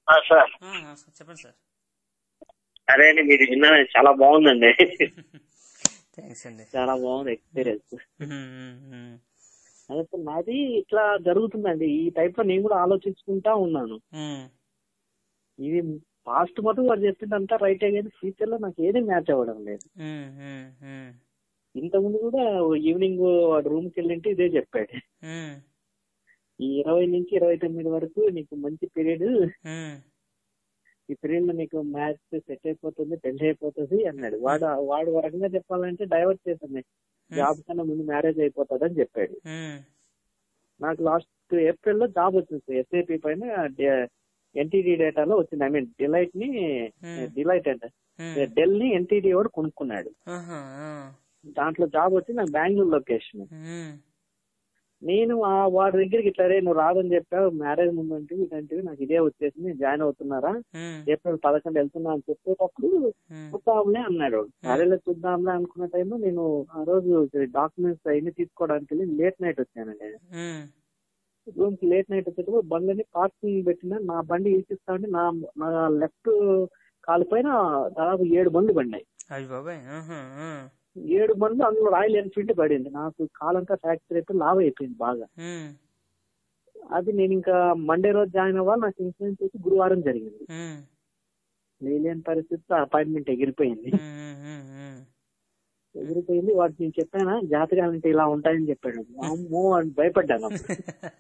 ఆ, సార్ ఆ, నమస్కారం. చెప్పండి సార్ అదే అండి మీరు విన్నాను చాలా బాగుందండి థ్యాంక్స్ అండి చాలా బాగుంది ఎక్స్పీరియన్స్ ఉమ్, ఉమ్, ఉమ్. అదే సార్ నాది ఇట్లా జరుగుతుందండి ఈ టైప్ లో నేను కూడా ఆలోచించుకుంటా ఉన్నాను ఉమ్, ఇది పాస్ట్ మటుకు వాడు చెప్పిందంతా రైటే కానీ ఫ్యూచర్ లో నాకు ఏది మ్యాచ్ అవ్వడం లేదు ఉమ్, ఉమ్, ఉమ్, ఇంతకుముందు కూడా ఈవినింగ్ వాడు రూమ్ కి వెళ్ళింటే ఇదే చెప్పాడు ఉమ్, ఈ ఇరవై నుంచి ఇరవై తొమ్మిది వరకు నీకు మంచి పీరియడ్ ఉమ్, ఈ పీరియడ్ లో నీకు మ్యాచ్ సెట్ అయిపోతుంది పెళ్లి అయిపోతుంది అన్నాడు వాడు వాడు ఒక రకంగా చెప్పాలంటే డైవర్ట్ చేశాను జాబ్ కన్నా ముందు మ్యారేజ్ అయిపోతుంది అని చెప్పాడు ఉమ్, నాకు లాస్ట్ ఏప్రిల్ లో జాబ్ వచ్చింది ఎస్ఏపి పైన ఎన్టీడీ డేటాలో వచ్చింది ఐ మీన్ డిలైట్ ని Hmm. డిలైట్ అంటే ఉమ్. డెల్ ని ఎన్టీడీ వాడు కొనుక్కున్నాడు ఆహా, ఆ. దాంట్లో జాబ్ వచ్చి నాకు బెంగళూరు లొకేషన్ ఉమ్, నేను ఆ వాడి దగ్గరికి ఇట్లా రే నువ్వు రాదని చెప్పావు మ్యారేజ్ ముందు అంటే ఇదంటివి నాకు ఇదే వచ్చేసింది జాయిన్ అవుతున్నారా ఉమ్, ఏప్రిల్ పదకొండు వెళ్తున్నా అని చెప్పేటప్పుడు ఉమ్, చూద్దాంలే అన్నాడు సరేలే చూద్దాంలే అనుకున్న టైంలో నేను ఆ రోజు డాక్యుమెంట్స్ అవన్నీ తీసుకోవడానికి వెళ్ళి లేట్ నైట్ వచ్చానండి ఉమ్, రూమ్ కి లేట్ నైట్ వచ్చేటప్పుడు బండ్లని పార్కింగ్ పెట్టిన నా బండి ఇరికిస్తా ఉంటే నా నా లెఫ్ట్ కాలు పైన దాదాపు ఏడు బండ్లు పడినాయి అయ్య బాబాయ్ ఆహా, ఆ. ఏడు బండ్లు అందులో రాయల్ ఎన్ఫీల్డ్ పడింది నాకు కాలంతా ఫ్రాక్చర్ అయిపోయి లావ్ అయిపోయింది బాగా ఉమ్, అది నేను ఇంకా మండే రోజు జాయిన్ అవ్వాలి నాకు ఇన్సూరెన్స్ వచ్చి గురువారం జరిగింది ఉమ్, లేని పరిస్థితితో అపాయింట్మెంట్ ఎగిరిపోయింది ఉమ్, ఉమ్, ఉమ్, ఎగిరిపోయింది వాడు నేను చెప్పానా జాతకాలంటే ఇలా ఉంటాయని చెప్పాడు అమ్మో అని భయపడ్డాను అప్పుడు.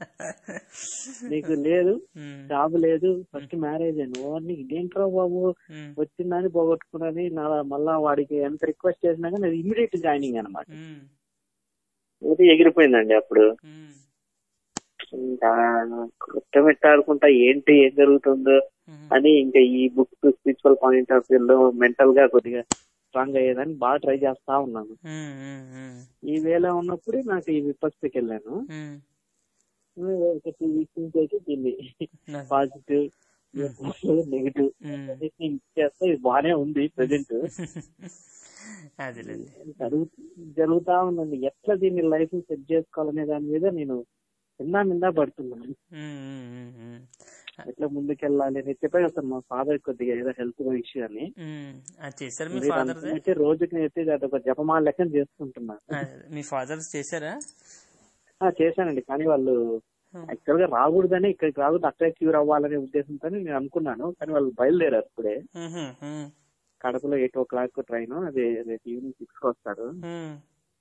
నీకు లేదు ఉమ్, జాబ్ లేదు ఫస్ట్ మ్యారేజ్ నువ్వు ఇదేంట్రా బాబు ఉమ్, వచ్చిందని పోగొట్టుకున్నది నా మళ్ళా వాడికి ఎంత రిక్వెస్ట్ చేసినా కానీ అది ఇమీడియట్ జాయినింగ్ అనమాట ఉమ్, ఇది ఎగిరిపోయిందండి అప్పుడు ఉమ్, ఇంకా కొట్టమిట్టాడుకుంటా ఏంటి ఏం జరుగుతుందో ఉమ్, అని ఇంకా ఈ book spiritual point of view లో మెంటల్ గా కొద్దిగా స్ట్రాంగ్ అయ్యేదని బాగా ట్రై చేస్తా ఉన్నాను ఉమ్, ఉమ్, ఉమ్, ఈ వేళ ఉన్నప్పుడు నాకు ఈ విపత్తుకి వెళ్ళాను ఉమ్. ఒక టూ వీక్స్ నుంచి అయితే దీన్ని నాకు- పాజిటివ్ నెగిటివ్ ఉమ్. చేస్తే ఇది బాగానే ఉంది ప్రెసెంట్ అదేలేండి జరుగు జరుగుతా ఉందండి ఎట్లా దీన్ని లైఫ్ సెట్ చేసుకోవాలనే దాని మీద నేను నిందా నిందా పడుతున్నాను ఉమ్, ఉమ్, ఉమ్, ఉమ్. ఎట్లా ముందుకెళ్ళాలి అని చెప్పాను కదా సార్ మా ఫాదర్ కొద్దిగా ఏదో హెల్త్ ఇష్యూ అని ఉమ్. అది చేశారు మీ మీరు ఫాదర్దే అనుకున్నట్టే రోజుకి అయితే అది ఒక జపమాల లెక్కన చేసుకుంటున్నాను అదే, మీ ఫాదర్స్ చేశారా ఆ, చేశానండి కానీ వాళ్ళు Hmm. యాక్చువల్ గా రాకూడదని ఇక్కడికి రాకూడదు అక్కడే క్యూర్ అవ్వాలనే ఉద్దేశంతో నేను అనుకున్నాను కానీ వాళ్ళు బయలుదేరారు ఇప్పుడే ఉహు, ఉమ్, కడపలో ఎయిట్ ఓ క్లాక్ ట్రైన్ అది రేపు ఈవినింగ్ సిక్స్ కి వస్తారు ఉమ్,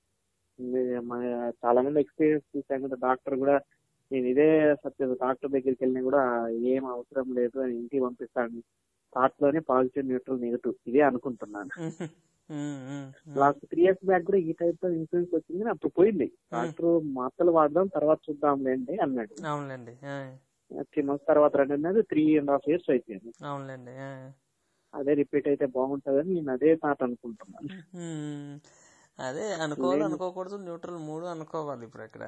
ఇది మన చాలా మంది ఎక్స్పీరియన్స్ చూసాను కదా డాక్టర్ కూడా నేను ఇదే సత్యం డాక్టర్ దగ్గరికి వెళ్ళినా కూడా ఏం అవసరం లేదు అని ఇంటికి పంపిస్తాను థాట్ లోనే పాజిటివ్ న్యూట్రల్ నెగిటివ్ ఇదే అనుకుంటున్నాను ఉహు, ఉమ్, ఉమ్, ఉమ్. లాస్ట్ త్రీ ఇయర్స్ బ్యాక్ కూడా ఈ టైప్ లో ఇన్సూరెన్స్ వచ్చింది కానీ అప్పుడు పోయింది డాక్టర్ మాత్రలు వాడదాం తర్వాత చూద్దాంలేండి అన్నాడు అవునులేండి ఆ, త్రీ మంత్స్ తర్వాత రెండు అనేది త్రీ అండ్ హాఫ్ ఇయర్స్ అయిపోయింది అవునులేండి ఆ. అదే రిపీట్ అయితే బాగుంటదని నేను అదే థాట్ అనుకుంటున్నాను ఉమ్, అదే అనుకోవాలి అనుకోకూడదు న్యూట్రల్ మూడు అనుకోవాలి ఇప్పుడు ఇక్కడ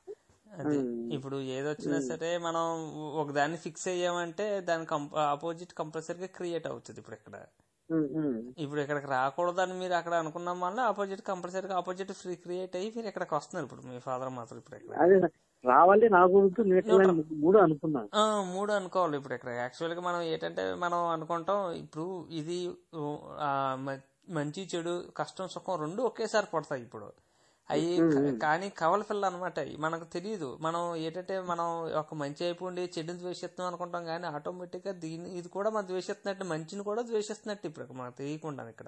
అదే ఇప్పుడు ఏదొచ్చినా సరే మనం ఒక దాన్ని ఫిక్స్ అయ్యామంటే దాని ఆపోజిట్ కంపల్సరీగా క్రియేట్ అవుతుంది ఇప్పుడు ఇక్కడ ఉమ్, ఉమ్. ఇప్పుడు ఇక్కడికి రాకూడదని మీరు అక్కడ అనుకున్నాం వల్ల ఆపోజిట్ కంపల్సరీగా ఆపోజిట్ ఫ్రీ క్రియేట్ అయ్యి మీరు ఇక్కడికి వస్తున్నారు ఇప్పుడు మీ ఫాదర్ మాత్రం ఇప్పుడు ఇక్కడ అదే రావాలి రాకూడదు న్యూట్రల్ అని మూడు అనుకున్నాను ఆ, మూడు అనుకోవాలి ఇప్పుడు ఇక్కడ యాక్చువల్ గా మనం ఏంటంటే మనం అనుకుంటాం ఇప్పుడు ఇది ఆ, మ- మంచి చెడు కష్టం సుఖం రెండు ఒకేసారి పడతాయి ఇప్పుడు అవి కానీ కవల పిల్ల అనమాట మనకు తెలియదు మనం ఏంటంటే మనం ఒక మంచి అయిపోండి చెడుని ద్వేషిస్తున్నాం అనుకుంటాం కానీ ఆటోమేటిక్ గా దీన్ని ఇది కూడా మనం ద్వేషిస్తున్నట్టు మంచిని కూడా ద్వేషిస్తున్నట్టు ఇప్పుడు మనకు తెలియకుండా ఇక్కడ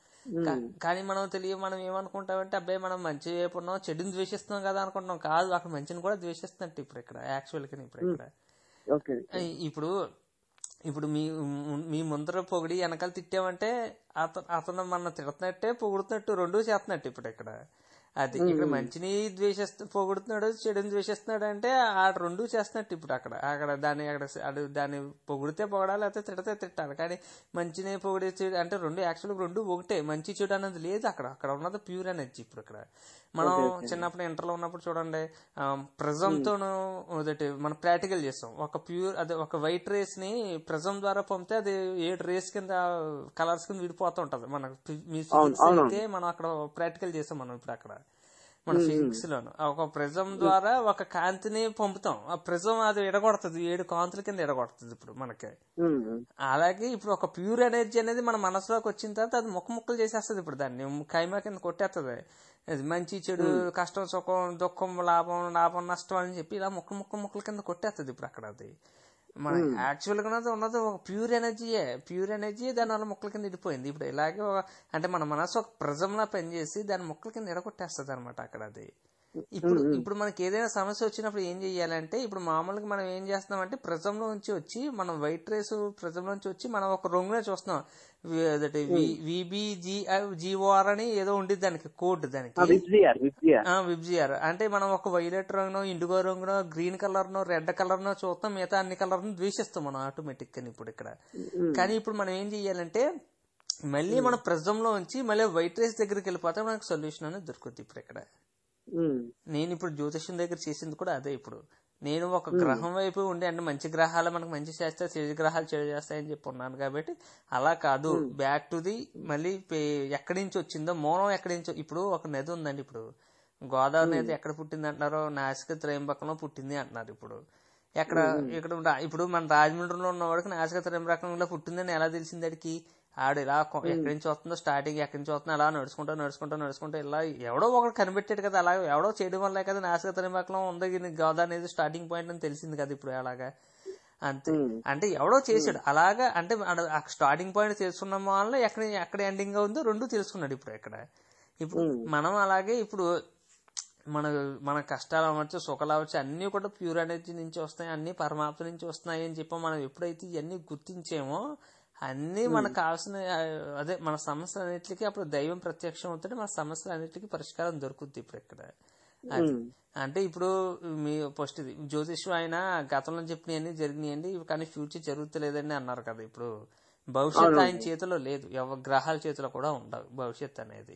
కా- కానీ మనం తెలియ మనం ఏమనుకుంటామంటే అబ్బాయి మనం మంచి వైపు ఉన్నాం చెడుని ద్వేషిస్తున్నాం కదా అనుకుంటున్నాం కాదు అక్కడ మంచిని కూడా ద్వేషిస్తున్నట్టు ఇప్పుడు ఇక్కడ యాక్చువల్ గా ఇప్పుడు ఇక్కడ ఓకే ఐ- ఇప్పుడు ఇప్పుడు మీ మీ ముందర పొగిడి వెనకాల తిట్టామంటే అతను అతను మన తిడుతున్నట్టే పొగుడుతున్నట్టు రెండూ చేస్తున్నట్టు ఇప్పుడు ఇక్కడ అది ఇక్కడ మంచిని ద్వేషిస్తూ పొగుడుతున్నాడు చెడుని ద్వేషిస్తున్నాడు అంటే ఆ రెండు చేస్తున్నట్టు ఇప్పుడు అక్కడ అక్కడ దాన్ని అక్కడ అది దాన్ని పొగిడితే పొగడాలి లేకపోతే తిడితే తిట్టాలి కానీ మంచిని పొగిడి చెడు అంటే రెండు యాక్చువల్ రెండు ఒకటే మంచి చెడు అనేది లేదు అక్కడ అక్కడ ఉన్నది ప్యూర్ ఎనర్జీ ఇప్పుడు ఇక్కడ మనం చిన్నప్పుడు ఇంటర్లో ఉన్నప్పుడు చూడండి ప్రజంతోను ఒకటి మనం ప్రాక్టికల్ చేస్తాం ఒక ప్యూర్ అదే ఒక వైట్ రేస్ ని ప్రజం ద్వారా పంపితే అది ఏడు రేస్ కింద కలర్స్ కింద విడిపోతూ ఉంటది మనకు మీ physics అయితే మనం అక్కడ ప్రాక్టికల్ చేస్తాం మనం ఇప్పుడు అక్కడ మన ఫిజిక్స్ లోను ఒక ప్రిజం ద్వారా ఒక కాంతిని పంపుతాం ఆ ప్రిజం అది ఎడగొడుతుంది ఏడు కాంతుల కింద ఎడగొడుతుంది ఇప్పుడు మనకి ఉమ్, అలాగే ఇప్పుడు ఒక ప్యూర్ ఎనర్జీ అనేది మన మనసులోకి వచ్చిన తర్వాత అది ముక్క ముక్కలు చేసేస్తుంది ఇప్పుడు దాన్ని కైమా కింద కొట్టేస్తుంది అది మంచి చెడు కష్టం సుఖం దుఃఖం లాభం లాభం నష్టం అని చెప్పి ఇలా ముక్క ముక్క ముక్కల కింద కొట్టేస్తుంది ఇప్పుడు అక్కడ అది మన యాక్చువల్ గా ఉన్నది ఉన్నది ఒక ప్యూర్ ఎనర్జీయే ప్యూర్ ఎనర్జీ దాని వల్ల ముక్కల కింద ఇడిపోయింది ఇప్పుడు ఇలాగే ఒక- అంటే మన మనసు ఒక ప్రిజంలా పనిచేసి దాని ముక్కల కింద ఎడగొట్టేస్తుంది అనమాట అక్కడ అది ఇప్పుడు ఇప్పుడు మనకి ఏదైనా సమస్య వచ్చినప్పుడు ఏం చెయ్యాలంటే ఇప్పుడు మామూలుగా మనం ఏం చేస్తున్నాం అంటే ప్రిజంలో నుంచి వచ్చి మనం వైట్ రేస్ ప్రిజంలో నుంచి వచ్చి మనం ఒక రంగునే చూస్తున్నాం విబిజి జీఓఆర్ అని ఏదో ఉండిద్ది దానికి కోడ్ దానికి విబ్జిఆర్ విబ్జిఆర్ విబ్జిఆర్ అంటే మనం ఒక వైలెట్ రంగునో ఇండిగో రంగునో గ్రీన్ కలర్ నో రెడ్ కలర్ నో చూస్తాం మిగతా అన్ని కలర్ ద్వేషిస్తాం మనం ఆటోమేటిక్ గా ఇప్పుడు ఇక్కడ కానీ ఇప్పుడు మనం ఏం చెయ్యాలంటే మళ్ళీ మన ప్రిజంలో ఉంచి మళ్ళీ వైట్ రేస్ దగ్గరికి వెళ్ళిపోతే మనకు సొల్యూషన్ అనేది దొరుకుతుంది ఇప్పుడు ఇక్కడ ఉమ్, నేను ఇప్పుడు జ్యోతిష్యం దగ్గర చేసింది కూడా అదే ఇప్పుడు నేను ఒక గ్రహం వైపు ఉండి అంటే మంచి గ్రహాలు మనకు మంచి చేస్తాయి చెడు గ్రహాలు చెడు చేస్తాయని చెప్పి ఉన్నాను కాబట్టి అలా కాదు బ్యాక్ టు ది మళ్ళీ పే- ఎక్కడి నుంచి వచ్చిందో మూలం ఎక్కడి నుంచి ఇప్పుడు ఒక నది ఉందండి ఇప్పుడు గోదావరి నది ఎక్కడ పుట్టింది అంటున్నారో నాసిక త్రయంబకంలో పుట్టింది అంటున్నారు ఇప్పుడు ఎక్కడ ఇక్కడ రా- ఇప్పుడు మన రాజమండ్రిలో ఉన్నవాడికి నాసిక త్రయంబకంలో పుట్టిందని ఎలా తెలిసింది అడికి ఆడు ఇలా కొ- ఎక్కడి నుంచి వస్తుందో స్టార్టింగ్ ఎక్కడి నుంచి వస్తుందో అలా నడుచుకుంటూ నడుచుకుంటూ నడుచుకుంటూ ఇలా ఎవడో ఒకటి కనిపెట్టాడు కదా అలా ఎవడో చేయడం వల్లే కదా నాసిక త్రయంబకంలో ఉంది ఇది గోదావరి అనేది స్టార్టింగ్ పాయింట్ అని తెలిసింది కదా ఇప్పుడు అలాగా అంతే అంటే ఎవడో చేశాడు అలాగా అంటే స్టార్టింగ్ పాయింట్ తెలుసుకున్న వల్ల ఎక్కడ ఎక్కడ ఎండింగ్ ఉందో రెండు తెలుసుకున్నాడు ఇప్పుడు ఇక్కడ ఇప్పుడు మనం అలాగే ఇప్పుడు మన మన కష్టాలు అవ్వచ్చు సుఖాలు అవ్వచ్చు అన్నీ కూడా ప్యూర్ ఎనర్జీ నుంచి వస్తాయి అన్ని పరమాత్మ నుంచి వస్తున్నాయి అని చెప్పి మనం ఎప్పుడైతే ఇవన్నీ గుర్తించామో అన్నీ మనకు కావాల్సిన ఆ, అదే మన సమస్యలు అన్నిటికీ అప్పుడు దైవం ప్రత్యక్షం అవుతుంటే మన సమస్యలు అన్నిటికీ పరిష్కారం దొరుకుద్ది ఇప్పుడు ఇక్కడ అది అంటే ఇప్పుడు మీ ఫస్ట్ ఇది జ్యోతిష్యం ఆయన గతంలో చెప్పినవన్నీ జరిగినాయండి ఇవి కానీ ఫ్యూచర్ జరుగుతలేదని అన్నారు కదా ఇప్పుడు భవిష్యత్తు ఆయన చేతిలో లేదు ఎవ గ్రహాల చేతిలో కూడా ఉండవు భవిష్యత్ అనేది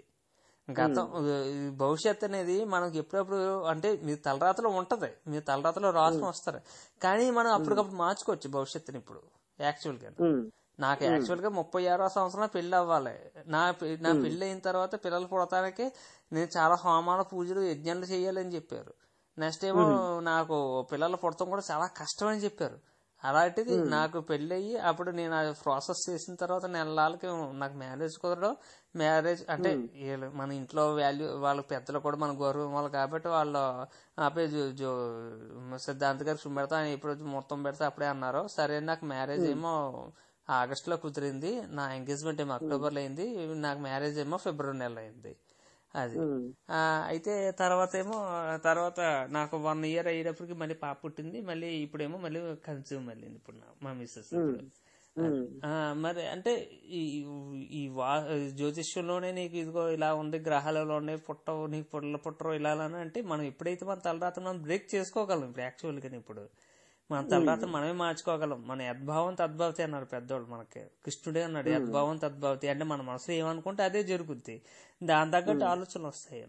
గతం ఈ భవిష్యత్ అనేది మనకి ఎప్పుడప్పుడు అంటే మీ తలరాతలో ఉంటది మీ తలరాతలో రాసుకొని వస్తారు కానీ మనం అప్పటికప్పుడు మార్చుకోవచ్చు భవిష్యత్తుని ఇప్పుడు యాక్చువల్ గా ఉమ్, నాకు యాక్చువల్ గా ముప్పై ఆరో సంవత్సరం పెళ్లి అవ్వాలి నా పె- నా పెళ్లి అయిన తర్వాత పిల్లలు పుడతానికి నేను చాలా హోమాలు పూజలు యజ్ఞాలు చేయాలని చెప్పారు నెక్స్ట్ ఏమో నాకు పిల్లలు పుడతాం కూడా చాలా కష్టం అని చెప్పారు అలాంటిది నాకు పెళ్లి అయ్యి అప్పుడు నేను అది ప్రాసెస్ చేసిన తర్వాత నెలలకి నాకు మ్యారేజ్ కుదరడం మ్యారేజ్ అంటే వీళ్ళు మన ఇంట్లో వాల్యూ వాళ్ళ పెద్దలు కూడా మన గౌరవం ఇవ్వాలి కాబట్టి వాళ్ళు ఆపే జో జో సిద్ధాంత్ గారు పెడతా ఆయన ఎప్పుడు మొత్తం పెడతా అప్పుడే అన్నారు సరే నాకు మ్యారేజ్ ఏమో ఆగస్ట్ లో కుదిరింది నా ఎంగేజ్మెంట్ ఏమో అక్టోబర్ లో అయింది నాకు మ్యారేజ్ ఏమో ఫిబ్రవరి నెల అయింది అది ఉమ్, ఆ, అయితే తర్వాత ఏమో తర్వాత నాకు వన్ ఇయర్ అయ్యేటప్పటికి మళ్ళీ పాప పుట్టింది మళ్ళీ ఇప్పుడేమో మళ్ళీ కన్స్యూమ్ మళ్ళీ ఇప్పుడు నా- మా మిస్సెస్ ఇప్పుడు ఉమ్, ఆ, మరి అంటే ఈ ఈ వా జ్యోతిష్యంలోనే నీకు ఇదిగో ఇలా ఉంది గ్రహాలలోనే పుట్టవు నీకు పుట్టలు పుట్టరు ఇలా అని అంటే మనం ఎప్పుడైతే మన తలరాత మనం బ్రేక్ చేసుకోగలం ఇప్పుడు యాక్చువల్ గా ఇప్పుడు మన తలరాత మనమే మార్చుకోగలం మన యద్భావం తద్భావతి అన్నారు పెద్దోళ్ళు మనకి కృష్ణుడే అన్నాడు యద్భావం తద్భావతి అంటే మన మనసులో ఏమనుకుంటే అదే జరుగుద్ది దాని తగ్గట్టు ఆలోచనలు వస్తాయి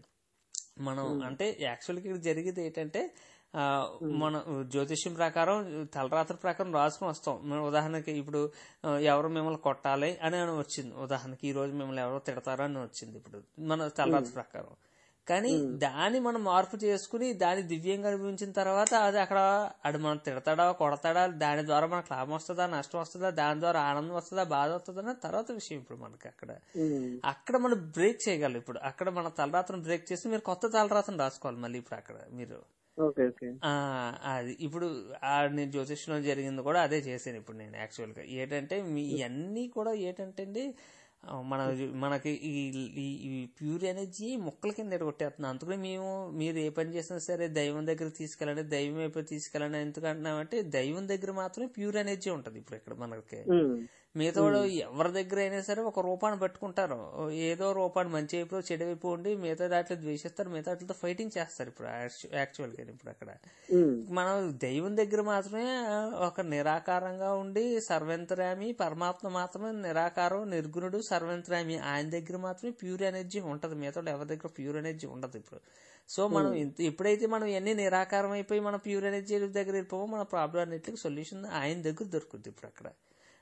మనం అంటే యాక్చువల్గా ఇక్కడ జరిగేది ఏంటంటే ఆ, మన జ్యోతిష్యం ప్రకారం తలరాత్రి ప్రకారం రాసుకుని వస్తాం మన ఉదాహరణకి ఇప్పుడు ఆ, ఎవరు మిమ్మల్ని కొట్టాలి అని అని వచ్చింది ఉదాహరణకి ఈ రోజు మిమ్మల్ని ఎవరో తిడతారు అని వచ్చింది ఇప్పుడు మన తలరాత్రి ప్రకారం కానీ దాన్ని మనం మార్పు చేసుకుని దాన్ని దివ్యంగా అనిపించిన తర్వాత అది అక్కడ అది మనం తిడతాడా కొడతాడా దాని ద్వారా మనకు లాభం వస్తుందా నష్టం వస్తుందా దాని ద్వారా ఆనందం వస్తుందా బాధ వస్తుందా అన్న తర్వాత విషయం ఇప్పుడు మనకి అక్కడ ఉమ్, అక్కడ మనం బ్రేక్ చేయగలం ఇప్పుడు అక్కడ మన తలరాతను బ్రేక్ చేసి మీరు కొత్త తలరాతను రాసుకోవాలి మళ్ళీ ఇప్పుడు అక్కడ మీరు ఓకే ఓకే ఆ, అది ఇప్పుడు ఆ నేను జ్యోతిష్యంలో జరిగింది కూడా అదే చేశాను ఇప్పుడు నేను యాక్చువల్ గా ఏంటంటే మీ ఇవన్నీ కూడా ఏంటంటే అండి ఆ, మన మనకి ఈ ఈ- ఈ ప్యూర్ ఎనర్జీ మొక్కల కింద కొట్టేస్తున్నాం అందుకని మేము మీరు ఏ పని చేసినా సరే దైవం దగ్గర తీసుకెళ్ళండి దైవం వైపు తీసుకెళ్ళండి ఎందుకు అంటున్నామంటే దైవం దగ్గర మాత్రమే ప్యూర్ ఎనర్జీ ఉంటది ఇప్పుడు ఇక్కడ మనకి ఉమ్, మిగతా వాళ్ళు ఎవరి దగ్గర అయినా సరే ఒక రూపాన్ని పట్టుకుంటారు ఏదో రూపాన్ని మంచి వైపు చెడు వైపు ఉండి మిగతా దాంట్లో ద్వేషిస్తారు మిగతా వాటితో ఫైటింగ్ చేస్తారు ఇప్పుడు యాక్చువల్ గా ఇప్పుడు అక్కడ ఉమ్, మనం దైవం దగ్గర మాత్రమే ఒక నిరాకారంగా ఉండి సర్వంతరామి పరమాత్మ మాత్రమే నిరాకారం నిర్గుణుడు సర్వంతరామి ఆయన దగ్గర మాత్రమే ప్యూర్ ఎనర్జీ ఉంటది మిగతా వాళ్ళు ఎవరి దగ్గర ప్యూర్ ఎనర్జీ ఉండదు ఇప్పుడు సో మనం ఇంత- ఎప్పుడైతే మనం ఇవన్నీ నిరాకారం అయిపోయి మన ప్యూర్ ఎనర్జీ దగ్గర వెళ్ళిపోవో మన ప్రాబ్లం అన్నిటికి సొల్యూషన్ ఆయన దగ్గర దొరుకుద్ది ఇప్పుడు అక్కడ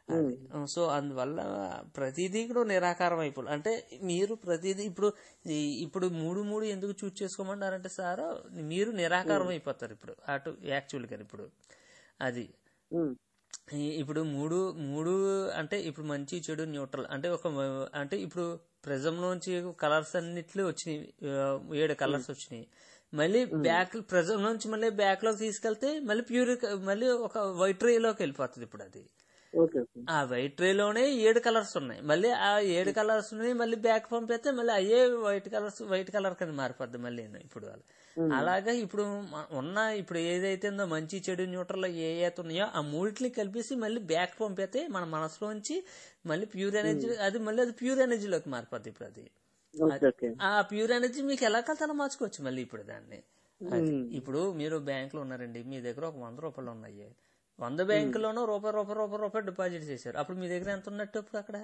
అది సో అందువల్ల ప్రతిదీ కూడా నిరాకారం అయిపోవాలి అంటే మీరు ప్రతిదీ ఇప్పుడు ఈ- ఇప్పుడు మూడు మూడు ఎందుకు చూస్ చేసుకోమన్నారంటే సార్ మీరు నిరాకారం అయిపోతారు ఇప్పుడు అటు యాక్చువల్గా ఇప్పుడు అది ఉమ్, ఈ- ఇప్పుడు మూడు మూడు అంటే ఇప్పుడు మంచి చెడు న్యూట్రల్ అంటే ఒక మ- అంటే ఇప్పుడు ప్రెజం నుంచి కలర్స్ అన్నిట్లు వచ్చినాయి ఆ, ఏడు కలర్స్ వచ్చినాయి మళ్ళీ బ్యాక్ ప్రెజం నుంచి మళ్ళీ బ్యాక్ లోకి తీసుకెళ్తే మళ్ళీ ప్యూర్ మళ్ళీ ఒక వైట్ రేలోకి వెళ్ళిపోతుంది ఇప్పుడు అది ఓకే ఓకే ఆ వైట్ ట్రేలోనే ఏడు కలర్స్ ఉన్నాయి మళ్ళీ ఆ ఏడు కలర్స్ మళ్ళీ బ్యాక్ పంపిస్తే మళ్ళీ అయ్యే వైట్ కలర్స్ వైట్ కలర్ కింద మారిపోద్ది మళ్ళీ ఇప్పుడు వాళ్ళు అలాగా ఇప్పుడు మ- ఉన్న ఇప్పుడు ఏదైతే ఉందో మంచి చెడు న్యూట్రల్ ఏ అయితే ఉన్నాయో ఆ మూడిట్ని కలిపేసి మళ్ళీ బ్యాక్ పంపితే మన మనసులోంచి మళ్ళీ ప్యూర్ ఎనర్జీ అది మళ్ళీ అది ప్యూర్ ఎనర్జీలోకి మారిపోద్ది ఇప్పుడు అది ఓకే ఓకే ఆ ప్యూర్ ఎనర్జీ మీకు ఎలా కలతానో మార్చుకోవచ్చు మళ్ళీ ఇప్పుడు దాన్ని అది. ఇప్పుడు మీరు బ్యాంక్ లో ఉన్నారండి మీ దగ్గర ఒక వంద రూపాయలు ఉన్నాయి వంద బ్యాంకులోనూ రూపాయి రూపాయి రూపాయి రూపాయి డిపాజిట్ చేశారు అప్పుడు మీ దగ్గర ఎంత ఉన్నట్టు ఇప్పుడు అక్కడ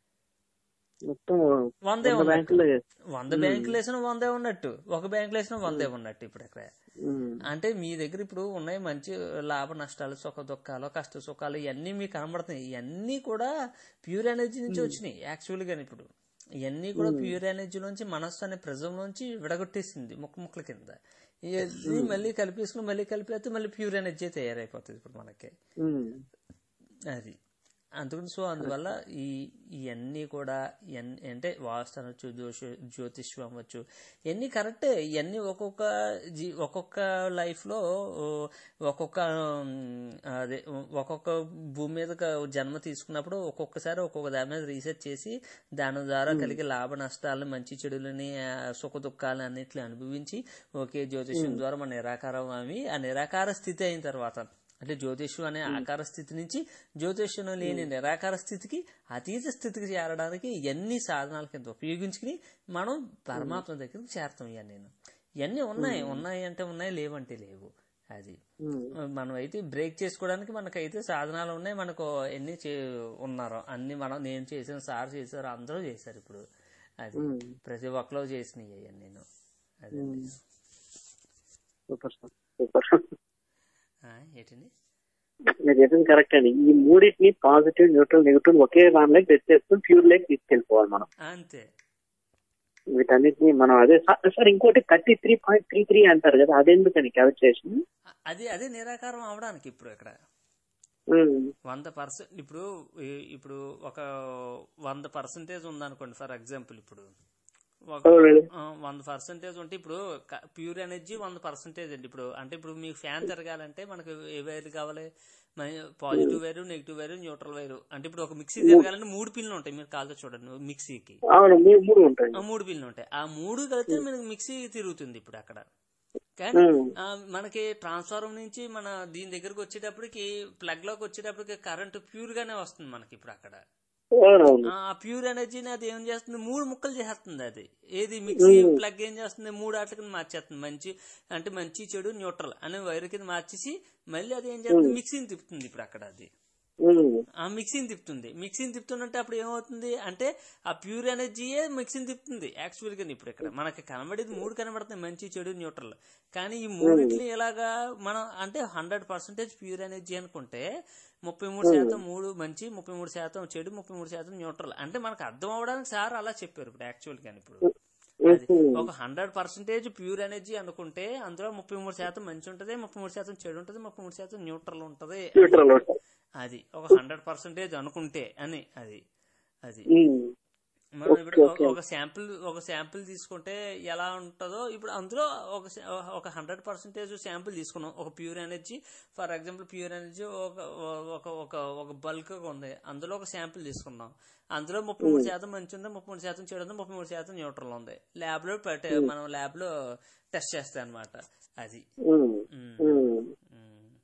మొత్తం వందే వంద ఉన్నట్టు బ్యాంకుల్లో చేస్తాం. వంద బ్యాంకులు వేసిన వందే ఉన్నట్టు ఒక బ్యాంకులో వేసిన వందే ఉన్నట్టు ఇప్పుడు అక్కడ ఉమ్, అంటే మీ దగ్గర ఇప్పుడు ఉన్నాయి మంచి లాభ నష్టాలు సుఖ దుఃఖాలు కష్ట సుఖాలు ఇవన్నీ మీకు కనబడుతున్నాయి ఇవన్నీ కూడా ప్యూర్ ఎనర్జీ నుంచి వచ్చినాయి యాక్చువల్ గా ఇప్పుడు ఇవన్నీ కూడా ప్యూర్ ఎనర్జీ నుంచి మనస్సు అనే ప్రజం నుంచి విడగొట్టేసింది ముక్క ముక్కల కింద ఇవన్నీ మళ్ళీ కలిపేసుకుని మళ్ళీ కలిపేస్తే మళ్ళీ ప్యూర్ ఎనర్జీ తయారైపోతుంది ఇప్పుడు మనకి ఉమ్, అది అందుకని సో అందువల్ల ఈ ఇవన్నీ కూడా ఇవన్నీ అంటే వాస్తు అనొచ్చు జోష జ్యోతిష్యం అవ్వచ్చు ఇవన్నీ కరెక్టే ఇవన్నీ ఒక్కొక్క జీ ఒక్కొక్క లైఫ్లో ఒక్కొక్క ఉమ్, అదే ఒక్కొక్క భూమి మీద జన్మ తీసుకున్నప్పుడు ఒక్కొక్కసారి ఒక్కొక్క దాని మీద రీసెర్చ్ చేసి దాని ద్వారా కలిగే లాభ నష్టాలను మంచి చెడులని ఆ, సుఖ దుఃఖాలను అన్నిట్లు అనుభవించి ఓకే జ్యోతిష్యం ద్వారా మన నిరాకారం అవి ఆ నిరాకార స్థితి అయిన తర్వాత అంటే జ్యోతిష్యం అనే ఆకార స్థితి నుంచి జ్యోతిష్యం లేని నిరాకార స్థితికి అతీత స్థితికి చేరడానికి ఎన్ని సాధనాల కింద ఉపయోగించుకుని మనం పరమాత్మ దగ్గరికి చేరతాం ఇవన్నీ ఇవన్నీ ఉన్నాయి ఉన్నాయి అంటే ఉన్నాయి లేవంటే లేవు అది ఉమ్, మనం అయితే బ్రేక్ చేసుకోవడానికి మనకైతే సాధనాలు ఉన్నాయి మనకు ఎన్ని చే ఉన్నారు అన్ని మనం నేను చేసిన సార్ చేశారు అందరూ చేశారు ఇప్పుడు అది ఉమ్, ప్రతి ఒక్కరు చేసినాయి అయ్యాను నేను అది ఉమ్. సూపర్ సార్ సూపర్ ఆ, ఏంటండి మీరు చెప్పింది కరెక్ట్ అండి ఈ మూడింటిని పాజిటివ్ న్యూట్రల్ నెగిటివ్ ఒకే దానిలోకి తెచ్చేసుకుని ప్యూర్ లైక్ తీసుకెళ్ళిపోవాలి మనం అంతే వీటన్నిటిని మనం అదే సార్ సార్ ఇంకోటి thirty three point three three అంటారు కదా అదెందుకని క్యాల్కులేషన్ అది అదే నిరాకారం అవడానికి ఇప్పుడు ఇక్కడ వంద పర్సెంట్ ఇప్పుడు ఈ- ఇప్పుడు ఒక వంద పర్సెంటేజ్ ఉందనుకోండి ఫర్ ఎగ్జాంపుల్ ఇప్పుడు ఒక ఆ, వంద పర్సెంటేజ్ ఉంటే ఇప్పుడు ప్యూర్ ఎనర్జీ వంద పర్సెంటేజ్ అండి ఇప్పుడు అంటే ఇప్పుడు మీకు ఫ్యాన్ తిరగాలంటే మనకు ఏ వైర్ కావాలి positive wire negative wire neutral wire అంటే ఇప్పుడు ఒక మిక్సీ తిరగాలంటే మూడు పిన్లు ఉంటాయి మీరు కాల్తో చూడండి మిక్సీకి అవును మూడు మూడు ఉంటాయి ఆ మూడు పిన్లు ఉంటాయి ఆ మూడు కలిపితే మనకి మిక్సీ తిరుగుతుంది ఇప్పుడు అక్కడ కానీ ఉమ్, ఆ, మనకి ట్రాన్స్ఫార్మర్ నుంచి మన దీని దగ్గరకు వచ్చేటప్పటికి ప్లగ్ లోకి వచ్చేటప్పటికి కరెంట్ ప్యూర్ గానే వస్తుంది మనకి ఇప్పుడు అక్కడ అవునవును ఆ ప్యూర్ ఎనర్జీని అది ఏం చేస్తుంది మూడు ముక్కలు చేస్తుంది అది ఏది మిక్సీ ప్లగ్ ఏం చేస్తుంది మూడు ఆటల కింద మార్చేస్తుంది మంచి అంటే మంచి చెడు న్యూట్రల్ అనే వైర్ కింద మార్చేసి మళ్ళీ అది ఏం చేస్తుంది మిక్సీని తిప్పుతుంది ఇప్పుడు అక్కడ అది ఉమ్, ఆ మిక్సీని తిప్పుతుంది మిక్సీని తిప్పుతున్నట్టే అప్పుడు ఏమవుతుంది అంటే ఆ ప్యూర్ ఎనర్జీయే మిక్సీని తిప్పుతుంది యాక్చువల్ గా ఇప్పుడు ఇక్కడ మనకి కనబడేది మూడు కనబడుతుంది మంచి చెడు న్యూట్రల్ కానీ ఈ మూడిట్లు ఎలాగా మనం అంటే హండ్రెడ్ పర్సెంటేజ్ ప్యూర్ ఎనర్జీ అనుకుంటే ముప్పై మూడు శాతం మూడు మంచి ముప్పై మూడు శాతం చెడు ముప్పై మూడు శాతం న్యూట్రల్ అంటే మనకు అర్థం అవడానికి సార్ అలా చెప్పారు ఇప్పుడు యాక్చువల్ గా ఇప్పుడు అది ఒక హండ్రెడ్ పర్సెంటేజ్ ప్యూర్ ఎనర్జీ అనుకుంటే అందులో ముప్పై మూడు శాతం మంచి ఉంటది ముప్పై మూడు శాతం చెడు ఉంటది ముప్పై మూడు శాతం న్యూట్రల్ ఉంటది న్యూట్రల్ ఉంటాయి అది ఒక హండ్రెడ్ పర్సెంటేజ్ అనుకుంటే అని అది అది ఉమ్, మనం ఇప్పుడు ఒక- ఒక శాంపుల్ ఒక శాంపుల్ తీసుకుంటే ఎలా ఉంటుందో ఇప్పుడు అందులో ఒక శా- ఒక హండ్రెడ్ పర్సెంటేజ్ శాంపుల్ తీసుకున్నాం ఒక pure energy for example pure energy ఒక ఒక ఒక ఒక బల్క్ ఉంది అందులో ఒక శాంపుల్ తీసుకున్నాం అందులో ముప్పై మూడు శాతం మంచి ఉంది ముప్పై మూడు శాతం చెడు ఉంది ముప్పై మూడు శాతం న్యూట్రల్ ఉంది ల్యాబ్ లో పెట్టే మనం ల్యాబ్ లో టెస్ట్ చేస్తాం అనమాట అది ఉమ్, ఉమ్, ఉమ్. ఉమ్.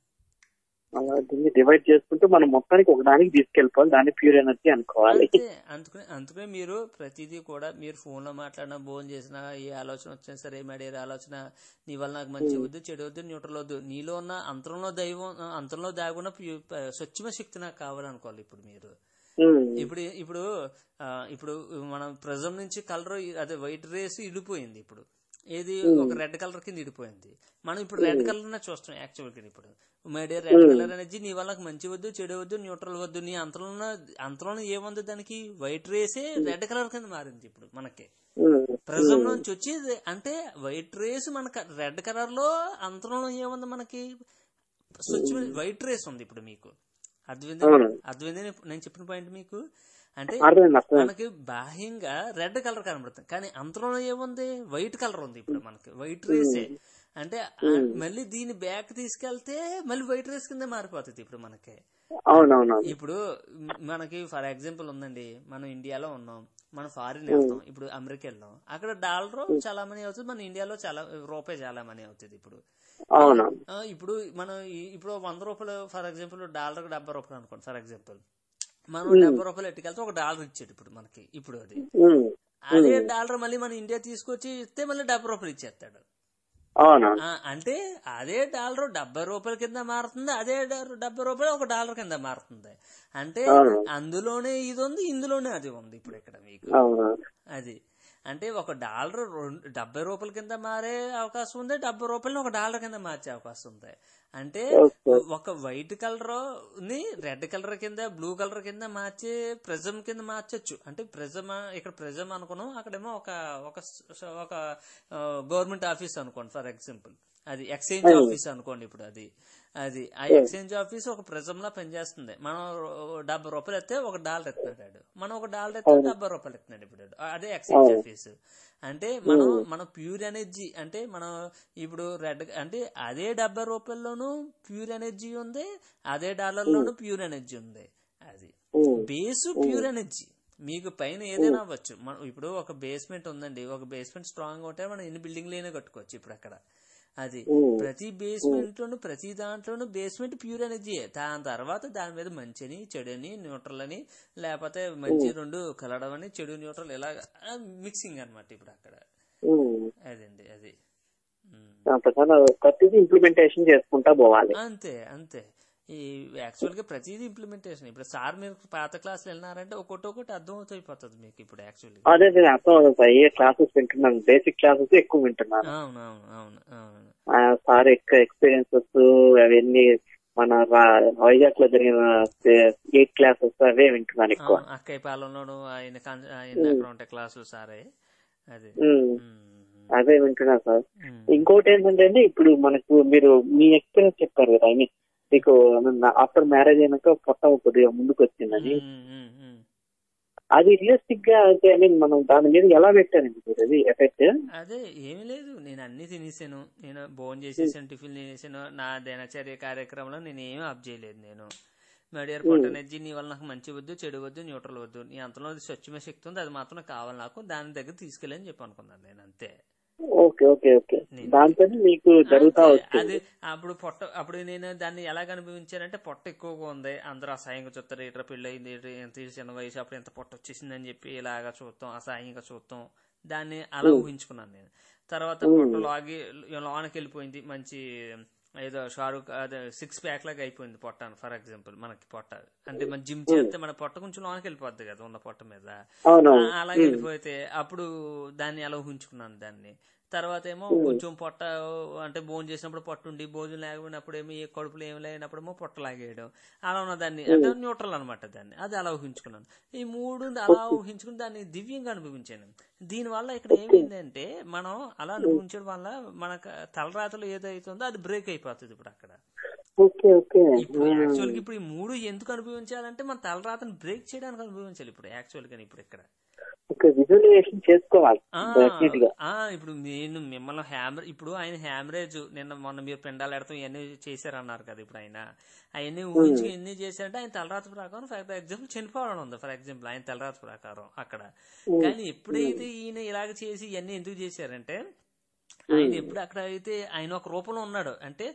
అలా దీన్ని డివైడ్ చేసుకుంటూ మనం మొత్తానికి ఒక దానికి తీసుకెళ్ళిపోవాలి దాన్ని ప్యూర్ ఎనర్జీ అనుకోవాలి అంతే అందుకనే అందుకనే మీరు ప్రతిదీ కూడా మీరు ఫోన్ లో మాట్లాడినా ఫోన్ చేసినా ఏ ఆలోచన వచ్చినా సరే మడేరు ఆలోచన నీ వల్ల నాకు మంచి వద్దు చెడు వద్దు న్యూట్రల్ వద్దు నీలో ఉన్న అంతరంలో దైవం అంతరంలో దాగున్న ప్యూ- ప- స్వచ్ఛమ శక్తి నాకు కావాలనుకోవాలి ఇప్పుడు మీరు ఉమ్, ఇప్పుడు ఇప్పుడు ఆ, ఇప్పుడు మనం ప్రజం నుంచి కలర్ అదే వైట్ రేస్ ఇడిపోయింది ఇప్పుడు ఏది ఒక రెడ్ కలర్ కింద ఇడిపోయింది మనం ఇప్పుడు రెడ్ కలర్ నే చూస్తాం యాక్చువల్ గా ఇప్పుడు మేడే రెడ్ కలర్ అనేది నీ వల్ల మంచి వద్దు చెడు వద్దు న్యూట్రల్ వద్దు నీ అంతలో అంతలో ఏముంది దానికి వైట్ రేసే రెడ్ కలర్ కింద మారింది ఇప్పుడు మనకి ఉమ్, ప్రిజం నుంచి వచ్చేది అంటే వైట్ రేస్ మనకి రెడ్ కలర్ లో అంతరంలో ఏముంది మనకి స్విచ్ వైట్ రేస్ ఉంది ఇప్పుడు మీకు అర్థమైంది అవును. అర్థమైంది నేను చెప్పిన పాయింట్ మీకు అంటే అర్థమైంది అర్థమైంది మనకి బాహ్యంగా రెడ్ కలర్ కనబడుతుంది కానీ అంతరంలో ఏముంది వైట్ కలర్ ఉంది ఇప్పుడు మనకి వైట్ రేసే అంటే ఆ మళ్ళీ దీని బ్యాక్ తీసుకెళ్తే మళ్ళీ వైట్ రేస్ కింద మారిపోతుంది ఇప్పుడు మనకి అవునవునవును ఇప్పుడు మ్- మనకి ఫర్ ఎగ్జాంపుల్ ఉందండి మనం ఇండియాలో ఉన్నాం మనం ఫారిన్ వెళ్తాం ఇప్పుడు అమెరికా వెళ్ళాం అక్కడ డాలర్ చాలా మనీ అవుతుంది మన ఇండియాలో చాలా రూపాయి చాలా మనీ అవుతుంది ఇప్పుడు అవునవును ఆ, ఇప్పుడు మనం ఈ- ఇప్పుడు వంద రూపాయలు ఫర్ ఎగ్జాంపుల్ డాలర్ డెబ్బై రూపాయలు అనుకోండి ఫర్ ఎగ్జాంపుల్ మనం డెబ్బై రూపాయలు ఎట్టుకెళ్తే ఒక డాలర్ ఇచ్చాడు ఇప్పుడు మనకి ఇప్పుడు అది ఉమ్, అదే డాలర్ మళ్ళీ మన ఇండియా తీసుకొచ్చి ఇస్తే మళ్ళీ డెబ్బై రూపాయలు ఇచ్చేస్తాడు అవునవును ఆ, అంటే అదే డాలర్ డెబ్బై రూపాయల కింద మారుతుంది అదే డా- డెబ్బై రూపాయలు ఒక డాలర్ కింద మారుతుంది అంటే అవును. అందులోనే ఇది ఉంది ఇందులోనే అది ఉంది ఇప్పుడు ఇక్కడ మీకు అవును అది అంటే ఒక డాలర్ రెండు డెబ్బై రూపాయల కింద మారే అవకాశం ఉంది డెబ్బై రూపాయలు ఒక డాలర్ కింద మార్చే అవకాశం ఉంది అంటే Okay. ఒక వైట్ కలర్ ని రెడ్ కలర్ కింద బ్లూ కలర్ కింద మార్చి ప్రిజం కింద మార్చొచ్చు అంటే ప్రిజం ఇక్కడ ప్రిజం అనుకున్నాం అక్కడేమో ఒక ఒక స- ఒక గవర్నమెంట్ ఆఫీస్ అనుకోండి ఫర్ ఎగ్జాంపుల్ అది ఎక్స్చేంజ్ ఆఫీస్ అనుకోండి ఇప్పుడు అది అది ఆ ఎక్స్చేంజ్ ఆఫీస్ ఒక ప్రిజం లా పనిచేస్తుంది మనం డెబ్బై రూపాయలు ఎత్తే ఒక డాలర్ ఎత్తున్నాడు మనం ఒక డాలర్ ఎత్తే డెబ్బై రూపాయలు ఎత్తున్నాడు ఇప్పుడు అదే ఎక్స్చేంజ్ ఆఫీస్ అంటే మనం మన ప్యూర్ ఎనర్జీ అంటే మనం ఇప్పుడు రెడ్ అంటే అదే డెబ్బై రూపాయల్లోనూ ప్యూర్ ఎనర్జీ ఉంది అదే డాలర్లోనూ ప్యూర్ ఎనర్జీ ఉంది అది ఉమ్, బేస్ ప్యూర్ ఎనర్జీ మీకు పైన ఏదైనా అవ్వచ్చు మనం ఇప్పుడు ఒక బేస్మెంట్ ఉందండి ఒక బేస్మెంట్ స్ట్రాంగ్ ఉంటే మనం ఎన్ని బిల్డింగ్లైనా కట్టుకోవచ్చు ఇప్పుడు అక్కడ అది ఉమ్, ప్రతి బేస్మెంట్ లోను ప్రతి దాంట్లోనూ బేస్మెంట్ ప్యూర్ ఎనర్జీ దాని తర్వాత దాని మీద మంచిని చెడుని న్యూట్రల్ అని లేకపోతే మంచి రెండు కలవడం అని చెడు న్యూట్రల్ ఇలా మిక్సింగ్ అన్నమాట ఇప్పుడు అక్కడ ఉమ్. అదండి అది ఉమ్. ఆ ప్రకారం ప్రతిదీ ఇంప్లిమెంటేషన్ చేసుకుంటా పోవాలి అంతే అంతే ఈ యాక్చువల్ గా ప్రతిదీ ఇంప్లిమెంటేషన్ ఇప్పుడు సార్ మీరు పాత క్లాసులు వెళ్ళినారంటే ఒకటి ఒకటి అర్థం అవుతాయిపోతుంది మీకు ఇప్పుడు యాక్చువల్లీ అదే అదే అర్థం అవుతుంది సార్ ఏ క్లాసెస్ వింటున్నాను బేసిక్ క్లాసెస్ ఎక్కువ వింటున్నాను అవును అవును అవును అవును ఆ సార్ ఎక్కువ ఎక్స్పీరియన్సెస్ అవన్నీ మన రా- వైజాగ్ లో జరిగిన ఎయిట్ క్లాసెస్ అవే వింటున్నాను ఎక్కువ అవును, అక్కయ్య పాలెంలోను ఆయన కాన్- ఆయన అక్కడ ఉంటాయి క్లాసులు సారే అది ఉమ్, ఉమ్, అదే వింటున్నా సార్ ఉమ్. ఇంకోటి ఏంటంటే అండి, ఇప్పుడు మనకు మీరు మీ ఎక్స్పీరియన్స్ చెప్పారు కదా ఐ మీన్ మీకు ఆఫ్టర్ మ్యారేజ్ అయినాక పొట్ట కొద్దిగా ముందుకు వచ్చిందని ఉమ్, ఉమ్, ఉమ్. అది రియలిస్టిక్ గా అయితే ఐ మీన్ మనం దాని మీద ఎలా పెట్టారండి మీరు అది ఎఫెక్ట్ అదే ఏమీ లేదు నేను అన్ని తినేసాను నేను భోజనం చేసేసాను టిఫిన్ తినేసాను నా దినచర్య కార్యక్రమంలో నేను ఏమీ అప్ చేయలేదు నేను మెడియర్ పొట్ ఎనర్జీ నీ వల్ల నాకు మంచి వద్దు చెడు వద్దు న్యూట్రల్ వద్దు నీ అంతలో స్వచ్ఛమైన శక్తి ఉంది అది మాత్రం నాకు కావాలి నాకు దాని దగ్గర తీసుకెళ్ళని చెప్పి అనుకున్నాను నేను అంతే ఓకే ఓకే ఓకే నేను- దాంతో మీకు జరుగుతా అంతే. వచ్చింది అది అప్పుడు పొట్ట అప్పుడు నేను దాన్ని ఎలాగ అనుభవించానంటే పొట్ట ఎక్కువగా ఉంది అందరూ అసహాయంగా చూస్తారు ఇట్లా పెళ్ళి అయింది ఇట్లా ఎంత చిన్న వయసు అప్పుడు ఎంత పొట్ట వచ్చేసిందని చెప్పి ఇలాగా చూస్తాం అసహాయంగా చూస్తాం దాన్ని అలా ఊహించుకున్నాను నేను తర్వాత పొట్ట లాగి లోనకి వెళ్ళిపోయింది మంచి ఏదో షారుఖ్ అదే సిక్స్ ప్యాక్ లాగా అయిపోయింది పొట్ట ఫర్ ఎగ్జాంపుల్ మనకి పొట్ట అంటే మన జిమ్ చేస్తే మన పొట్ట కొంచెం లోనకి వెళ్ళిపోద్ది కదా ఉన్న పొట్ట మీద అవును ఆ, అలాగే వెళ్ళిపోతే అప్పుడు దాన్ని అలా ఊహించుకున్నాను దాన్ని తర్వాత ఏమో కొంచెం పొట్ట అంటే భోజనం చేసినప్పుడు పొట్ట ఉండి భోజనం లేకపోయినప్పుడు ఏమో ఏ కడుపులో ఏమి లేనప్పుడు ఏమో పొట్ట లాగేయడం అలా ఉన్న దాన్ని అంటే న్యూట్రల్ అనమాట దాన్ని అది అలా ఊహించుకున్నాను ఈ మూడు అలా ఊహించుకుని దాన్ని దివ్యంగా అనుభవించాను దీనివల్ల ఇక్కడ ఏమైందంటే మనం అలా అనుభవించడం వల్ల మనకు తలరాతలు ఏదైతుందో అది బ్రేక్ అయిపోతుంది ఇప్పుడు అక్కడ ఓకే ఓకే ఇప్పుడు యాక్చువల్ గా ఇప్పుడు ఈ మూడు ఎందుకు అనుభవించాలంటే మన తలరాతను బ్రేక్ చేయడానికి అనుభవించాలి ఇప్పుడు యాక్చువల్ గా ఇప్పుడు ఇక్కడ ఓకే విజువలైజేషన్ చేసుకోవాలి ఆ, డెఫినెట్ గా ఆ, ఇప్పుడు నేను మిమ్మల్ని హ్యామర్ ఇప్పుడు ఆయన హ్యామరేజ్ నిన్న మొన్న మీరు పెండాలు ఎడతాం ఇవన్నీ చేశారన్నారు కదా ఇప్పుడు ఆయన అవన్నీ ఊహించి ఎన్ని చేశారంటే ఆయన తలరాత ప్రకారం ఫర్ ఎగ్జాంపుల్ చనిపోవడం ఉంది ఫర్ ఎగ్జాంపుల్ ఆయన తలరాత ప్రకారం అక్కడ కానీ ఎప్పుడైతే ఈయన ఇలాగ చేసి ఇవన్నీ ఎందుకు చేశారంటే ఆయన ఎప్పుడు అక్కడ అయితే ఆయన ఒక రూపంలో ఉన్నాడు అంటే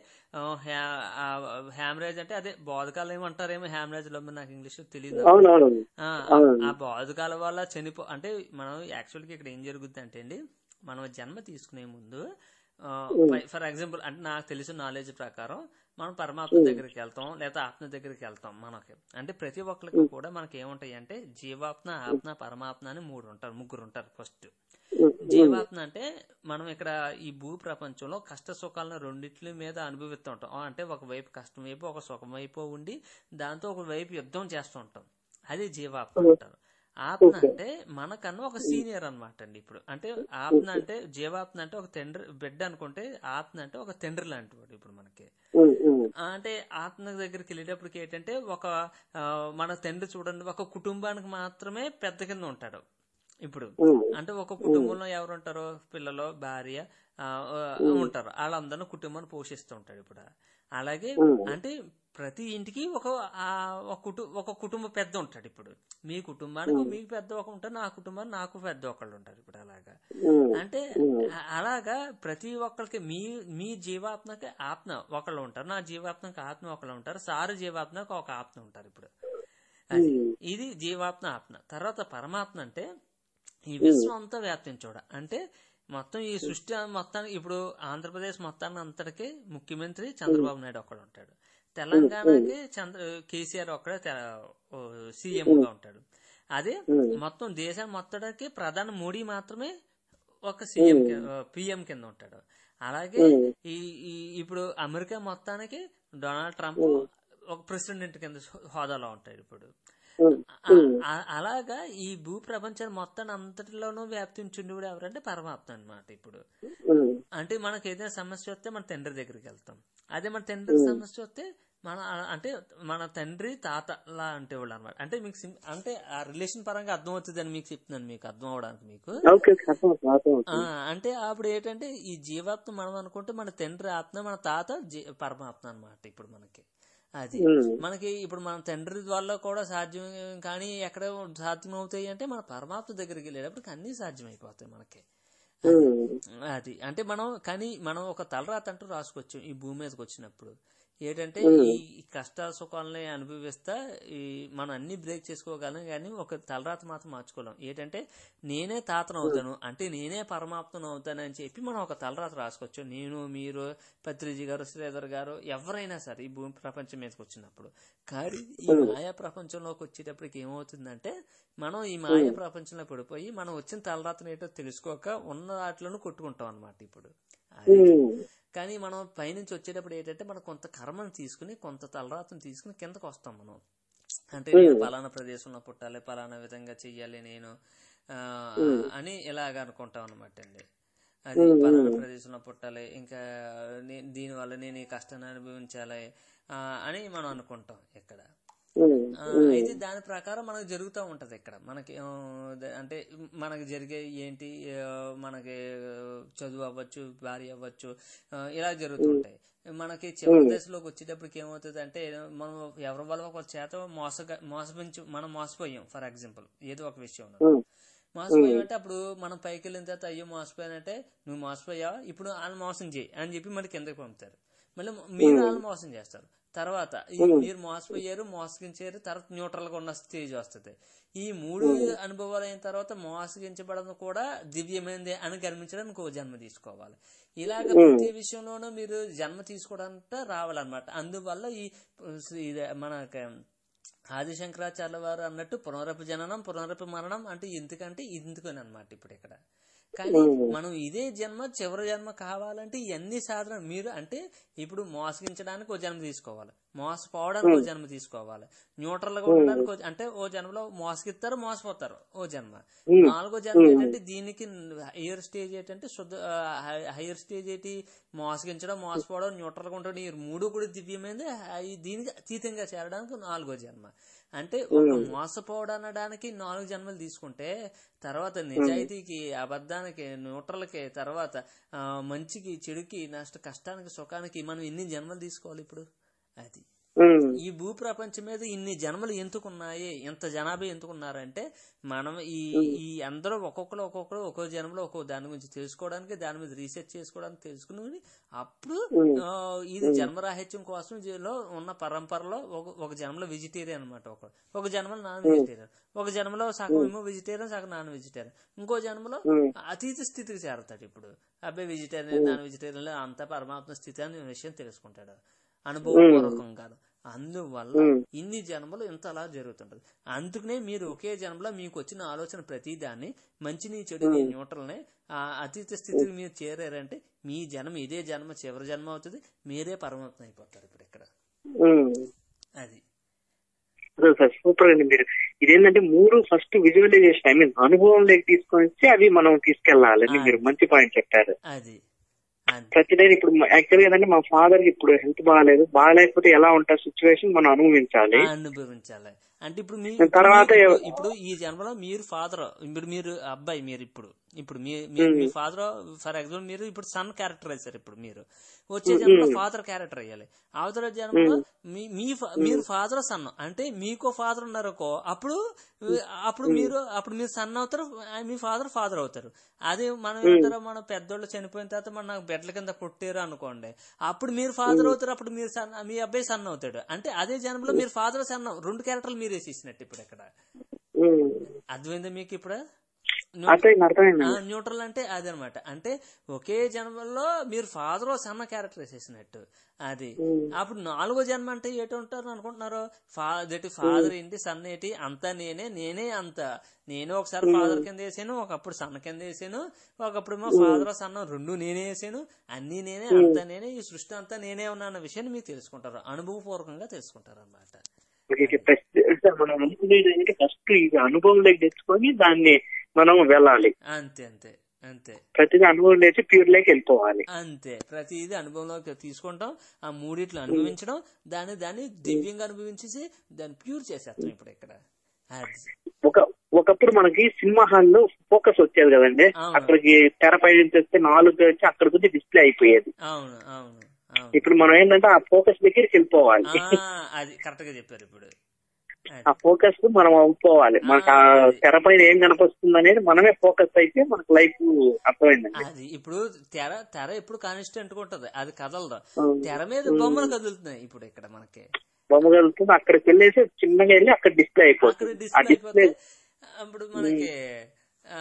హ్యామరేజ్ అంటే అదే బోధకాలు ఏమంటారేమో హ్యామరేజ్ లో నాకు ఇంగ్లీష్ తెలియదు అవునవును ఆ, ఆ బాధకాల వల్ల చనిపో అంటే మనం యాక్చువల్ గా ఇక్కడ ఏం జరుగుద్ది అంటే అండి మనం జన్మ తీసుకునే ముందు ఫర్ ఎగ్జాంపుల్ అంటే నాకు తెలిసిన నాలెడ్జ్ ప్రకారం మనం పరమాత్మ దగ్గరికి వెళ్తాం లేదా ఆత్మ దగ్గరికి వెళ్తాం మనకి అంటే ప్రతి ఒక్కరికి కూడా మనకి ఏముంటాయి అంటే జీవాత్మ ఆత్మ పరమాత్మ అని మూడు ఉంటారు ముగ్గురు ఉంటారు ఫస్ట్ జీవాత్మ అంటే మనం ఇక్కడ ఈ భూ ప్రపంచంలో కష్ట సుఖాలను రెండిట్ల మీద అనుభవిస్తూ ఉంటాం ఆ, అంటే ఒక వైపు కష్టం వైపు ఒక సుఖం వైపు ఉండి దాంతో ఒక వైపు యుద్ధం చేస్తూ ఉంటాం అది జీవాత్మ అంటారు ఆత్మ అంటే మనకన్నా ఒక సీనియర్ అన్నమాట అండి ఇప్పుడు అంటే ఆత్మ అంటే జీవాత్మ అంటే ఒక తండ్రి బిడ్డ అనుకుంటే ఆత్మ అంటే ఒక తండ్రి లాంటి వాడు ఇప్పుడు మనకి ఉమ్, ఉమ్, ఆ, అంటే ఆత్మ దగ్గరికి వెళ్ళేటప్పటికి ఏంటంటే ఒక ఆ, మన తండ్రి చూడండి ఒక కుటుంబానికి మాత్రమే పెద్ద కింద ఉంటాడు ఇప్పుడు ఉమ్, అంటే ఒక కుటుంబంలో ఎవరు ఉంటారో పిల్లలు భార్య ఆ, ఆ, ఉంటారు వాళ్ళందరూ కుటుంబాన్ని పోషిస్తూ ఉంటాడు ఇప్పుడు అలాగే అంటే ప్రతి ఇంటికి ఒక ఆ, ఒక కుటు ఒక కుటుంబ పెద్ద ఉంటాడు ఇప్పుడు మీ కుటుంబానికి మీకు పెద్ద ఒక ఉంటారు నా కుటుంబానికి నాకు పెద్ద ఒకళ్ళు ఉంటారు ఇప్పుడు అలాగా ఉమ్, అంటే అ- అలాగా ప్రతి ఒక్కరికి మీ మీ జీవాత్మకి ఆత్మ ఒకళ్ళు ఉంటారు నా జీవాత్మకి ఆత్మ ఒకళ్ళు ఉంటారు సారు జీవాత్మకి ఒక ఆత్మ ఉంటారు ఇప్పుడు అది ఇది జీవాత్మ ఆత్మ తర్వాత పరమాత్మ అంటే ఈ విశ్వం అంతా వ్యాప్తించోడ అంటే మొత్తం ఈ సృష్టి మొత్తానికి ఇప్పుడు ఆంధ్రప్రదేశ్ మొత్తాన్ని అంతటికి ముఖ్యమంత్రి చంద్రబాబు నాయుడు ఒక్కడు ఉంటాడు తెలంగాణకి చంద్ర కేసీఆర్ ఒక్కడే సీఎం గా ఉంటాడు అదే మొత్తం దేశం మొత్తానికి ప్రధాని మోడీ మాత్రమే ఒక సీఎం పిఎం కింద ఉంటాడు అలాగే ఈ ఈ ఇప్పుడు అమెరికా మొత్తానికి డొనాల్డ్ ట్రంప్ ఒక ప్రెసిడెంట్ కింద హోదాలో ఉంటాడు ఇప్పుడు ఉమ్, ఆ- ఆ- అలాగా ఈ భూ ప్రపంచాన్ని మొత్తాన్ని అంతటిలోనూ వ్యాప్తించుండేవాడు ఎవరంటే పరమాత్మ అన్నమాట ఇప్పుడు ఉమ్, అంటే మనకి ఏదైనా సమస్య వస్తే మన తండ్రి దగ్గరికి వెళ్తాం అదే మన తండ్రి సమస్య వస్తే మన అంటే మన తండ్రి తాత లా అంటే వాళ్ళు అనమాట అంటే మీకు sim- అంటే ఆ రిలేషన్ పరంగా అర్థం అవుతుందని మీకు చెప్తున్నాను మీకు అర్థం అవడానికి మీకు ఓకే ఓకే అర్థం అవుతుంది, అర్థం ఆ, అవుతుంది. అంటే అప్పుడు ఏంటంటే ఈ జీవాత్మ మనం అనుకుంటే మన తండ్రి ఆత్మ మన తాత జీ- పరమాత్మ అన్నమాట ఇప్పుడు మనకి అది ఉమ్, మనకి ఇప్పుడు మన తండ్రి వల్ల కూడా సాధ్యం కానీ ఎక్కడ సాధ్యం అవుతాయి అంటే మన పరమాత్మ దగ్గరికి వెళ్ళేటప్పటికి అన్ని సాధ్యమైపోతాయి మనకి ఉమ్, అది అంటే మనం కానీ మనం ఒక తలరాత అంటూ రాసుకోవచ్చు ఈ భూమి మీదకి వచ్చినప్పుడు ఏంటంటే ఈ ఈ కష్ట సుఖాలని అనుభవిస్తా ఈ మనం అన్ని బ్రేక్ చేసుకోగలం కానీ ఒక తలరాత మాత్రం మార్చుకోలేం ఏంటంటే నేనే తాతను అవుతాను అంటే నేనే పరమాత్మను అవుతాను అని చెప్పి మనం ఒక తలరాత రాసుకోవచ్చు నేను మీరు పత్రిజీ గారు శ్రీధర్ గారు ఎవరైనా సరే ఈ భూమి ప్రపంచం మీదకి వచ్చినప్పుడు కానీ ఈ మాయా ప్రపంచంలోకి వచ్చేటప్పటికి ఏమవుతుందంటే మనం ఈ మాయా ప్రపంచంలో పడిపోయి మనం వచ్చిన తలరాతను ఏంటో తెలుసుకోక ఉన్న వాటిలోనూ కొట్టుకుంటాం అనమాట ఇప్పుడు అది ఉమ్, కానీ మనం పైనుంచి వచ్చేటప్పుడు ఏంటంటే మనం కొంత కర్మను తీసుకుని కొంత తలరాతను తీసుకుని కిందకు వస్తాం మనం అంటే నేను పలానా ప్రదేశంలో పుట్టాలి పలానా విధంగా చెయ్యాలి నేను ఆ, అని ఇలాగ అనుకుంటాం అనమాట అండి అది పలానా ప్రదేశంలో పుట్టాలి ఇంకా నే- దీనివల్ల నేను ఈ కష్టాన్ని అనుభవించాలి ఆ, అని మనం అనుకుంటాం ఇక్కడ ఉమ్, ఆ, అయితే దాని ప్రకారం మనకు జరుగుతూ ఉంటది ఇక్కడ మనకి ఆ, ద- అంటే మనకి జరిగే ఏంటి ఆ, మనకి ఆ, చదువు అవ్వచ్చు భార్య అవ్వచ్చు ఆ, ఇలా జరుగుతుంటాయి మనకి చివరి దశలోకి వచ్చేటప్పటికి ఏమవుతుంది అంటే మనం ఎవరి వల్ల ఒక చేత మోసగా మోసపించి మనం మోసపోయాం ఫర్ ఎగ్జాంపుల్ ఏదో ఒక విషయంలో ఉమ్, మోసపోయామంటే అప్పుడు మనం పైకి వెళ్ళిన తర్వాత అయ్యో మోసపోయానంటే నువ్వు మోసపోయావా ఇప్పుడు వాళ్ళు మోసం చేయి అని చెప్పి మరి కిందకి పంపుతారు మళ్ళీ మీరు వాళ్ళు మోసం చేస్తారు తర్వాత ఈ మీరు మోసపోయారు మోసగించారు తర్వాత న్యూట్రల్ గా ఉన్న స్టేజ్ వస్తుంది ఈ మూడు అనుభవాలు అయిన తర్వాత మోసగించబడడం కూడా దివ్యమైనది అని గర్మించడానికి ఒక జన్మ తీసుకోవాలి ఇలాగ ప్రతి విషయంలోనూ మీరు జన్మ తీసుకోవడానికి రావాలన్నమాట అందువల్ల ఈ ఇది మనకి ఆదిశంకరాచార్య వారు అన్నట్టు పునరపి జననం పునరపి మరణం అంటే ఎందుకంటే ఎందుకని అనమాట ఇప్పుడు ఇక్కడ కానీ మనం ఇదే జన్మ చివరి జన్మ కావాలంటే ఇవన్నీ సాధన మీరు అంటే ఇప్పుడు మోసగించడానికి ఓ జన్మ తీసుకోవాలి మోసపోవడానికి ఓ జన్మ తీసుకోవాలి న్యూట్రల్ గా ఉండడానికి ఓ- అంటే ఓ జన్మలో మోసగిస్తారు మోసపోతారు ఓ జన్మ నాలుగో జన్మ ఏంటంటే దీనికి హయ్యర్ స్టేజ్ ఏంటంటే శుద్ధ హయ్యర్ స్టేజ్ ఏంటి మోసగించడం మోసపోవడం న్యూట్రల్ గా ఉండడం ఈ మూడు కూడా దివ్యమైంది అయి దీనికి అతీతంగా చేరడానికి నాలుగో జన్మ అంటే ఒక మోసపోవడం అనడానికి నాలుగు జన్మలు తీసుకుంటే తర్వాత నిజాయితీకి అబద్ధానికి న్యూట్రల్కి తర్వాత ఆ, మంచికి చెడుకి నష్ట కష్టానికి సుఖానికి మనం ఎన్ని జన్మలు తీసుకోవాలి ఇప్పుడు అది ఉమ్, ఈ భూ ప్రపంచం మీద ఇన్ని జన్మలు ఎందుకున్నాయి ఎంత జనాభా ఎందుకున్నారంటే మనం ఈ ఈ అందరూ ఒక్కొక్కరు ఒక్కొక్కరు ఒక్కో జన్మలో ఒక్కో దాని గురించి తెలుసుకోవడానికి దాని మీద రీసెర్చ్ చేసుకోవడానికి తెలుసుకుని అప్పుడు ఆ, ఇది జన్మరాహిత్యం కోసం లో ఉన్న పరంపరలో ఒక ఒక జన్మలో వెజిటేరియన్ అనమాట ఒక ఒక జన్మలో నాన్ వెజిటేరియన్ ఒక జన్మలో సగం ఏమో వెజిటేరియన్ సగం నాన్ వెజిటేరియన్ ఇంకో జన్మలో అతీత స్థితికి చేరతాడు ఇప్పుడు అబ్బాయి వెజిటేరియన్ నాన్ వెజిటేరియన్ అంతా పరమాత్మ స్థితి అనే విషయం తెలుసుకుంటాడు అనుభవపూర్వకంగా అందువల్ల ఉమ్. ఇన్ని జన్మలు ఇంత అలా జరుగుతుంటది అందుకనే మీరు ఒకే జన్మలో మీకు వచ్చిన ఆలోచన ప్రతిదాన్ని మంచిని చెడుని న్యూట్రల్ని ఆ అతీత స్థితికి మీరు చేరారంటే మీ జన్మ ఇదే జన్మ చివరి జన్మ అవుతుంది మీరే పరమాత్మ అయిపోతారు ఇప్పుడు ఇక్కడ ఉమ్. అది అదే సార్ సూపర్ అండి మీరు ఇదేంటంటే మూడు ఫస్ట్ విజువలైజేషన్ ఐ మీన్ అనుభవంలోకి తీసుకొని వచ్చి అవి మనం తీసుకెళ్లాలని మీరు మంచి పాయింట్ చెప్పారు అది అది ప్రతిదీ ఇప్పుడు యాక్చువల్గా ఏంటంటే మా ఫాదర్ ఇప్పుడు హెల్త్ బాగాలేదు బాగాలేకపోతే ఎలా ఉంటుంది సిచ్యువేషన్ మనం అనుభవించాలి అనుభవించాలి అంటే ఇప్పుడు మీ తర్వాత ఇప్పుడు- ఎవ- ఇప్పుడు ఈ జన్మలో మీరు ఫాదర్ ఇప్పుడు మీరు అబ్బాయి మీరు ఇప్పుడు ఇప్పుడు మీ మీ- మీ ఫాదర్ ఫర్ ఎగ్జాంపుల్ మీరు ఇప్పుడు సన్ క్యారెక్టర్ అయ్యారు ఇప్పుడు మీరు వచ్చే జన్మలో ఫాదర్ క్యారెక్టర్ అయ్యాలి అవతల జన్మలో మీ మీ ఫా- మీరు ఫాదర్ సన్ అంటే మీకో ఫాదర్ ఉన్నారనుకో అప్పుడు అప్పుడు మీరు అప్పుడు మీరు సన్ అవుతారు ఆ, మీ ఫాదర్ ఫాదర్ అవుతారు అదే మనం ఏమంటారో మన పెద్దోళ్ళు చనిపోయిన తర్వాత మన బెడ్ల కింద కొట్టారు అనుకోండి అప్పుడు మీరు ఫాదర్ అవుతారు అప్పుడు మీరు సన్ మీ అబ్బాయి సన్ అవుతాడు అంటే అదే జన్మలో మీరు ఫాదర్ సన్ రెండు క్యారెక్టర్లు మీరు వేసేసినట్టు ఇప్పుడు ఇక్కడ ఉమ్. అర్థమైందా మీకు ఇప్పుడు అర్థమైంది అర్థమైంది న్యూట్రల్ అంటే అదనమాట అంటే ఒకే జన్మలో మీరు ఫాదర్ సన్న క్యారెక్టర్ వేసేసినట్టు అది అప్పుడు నాలుగో జన్మ అంటే ఏటి ఉంటారు అనుకుంటున్నారు ఫాదర్ ఫాదర్ ఏంటి సన్ ఏంటి అంతా నేనే నేనే అంత నేను ఒకసారి ఫాదర్ కింద వేసాను ఒకప్పుడు సన్న కింద వేసాను ఒకప్పుడు ఏమో ఫాదర్ సన్న రెండు నేనే వేసాను అన్ని నేనే అంతా నేనే ఈ సృష్టి అంతా నేనే ఉన్నా అన్న విషయాన్ని మీరు తెలుసుకుంటారు అనుభవపూర్వకంగా తెలుసుకుంటారు అన్నమాట ఓకే, ఓకే. ఫస్ట్ సార్ మనం అనుకునేది ఏంటంటే ఫస్ట్ ఇది అనుభవంలోకి తెచ్చుకొని దాన్ని మనం వెళ్ళాలి అంతే అంతే అంతే ప్రతిదీ అనుభవం లేచి ప్యూర్ లోకి వెళ్ళిపోవాలి అంతే ప్రతిదీ అనుభవంలోకి తీసుకుంటాం ఆ మూడిట్లు అనుభవించడం దాన్ని దాన్ని దివ్యంగా అనుభవించేసి దాన్ని ప్యూర్ చేసేస్తాం ఇప్పుడు ఇక్కడ అది ఒక ఒకప్పుడు మనకి సినిమా హాల్ లో ఫోకస్ వచ్చేది కదండి అవును. అక్కడికి తెరపై నుంచి వస్తే నాలుగు వచ్చి అక్కడికి వచ్చి డిస్ప్లే అయిపోయేది అవును అవును అవును ఇప్పుడు మనం ఏంటంటే ఆ ఫోకస్ దగ్గరికి వెళ్ళిపోవాలి ఆ, అది కరెక్ట్ గా చెప్పారు ఇప్పుడు అది. ఆ ఫోకస్ మనం అవ్వుకోవాలి మనకు ఆ తెరపైన ఏం కనపస్తుంది అనేది మనమే ఫోకస్ అయితే మనకు లైఫ్ అర్థమైందండి అది ఇప్పుడు తెర తెర ఎప్పుడు కాన్స్టెంట్ గా ఉంటది అది కదలదు అవును. తెర మీద బొమ్మలు కదులుతున్నాయి ఇప్పుడు ఇక్కడ మనకి బొమ్మ కలుగుతుంది అక్కడికి వెళ్ళేసి చిన్నగా వెళ్ళి అక్కడ డిస్ప్లే అక్కడ అయిపోతుంది ఆ డిస్ప్లే డిస్ప్లే అయిపోతే అప్పుడు మనకి ఆ,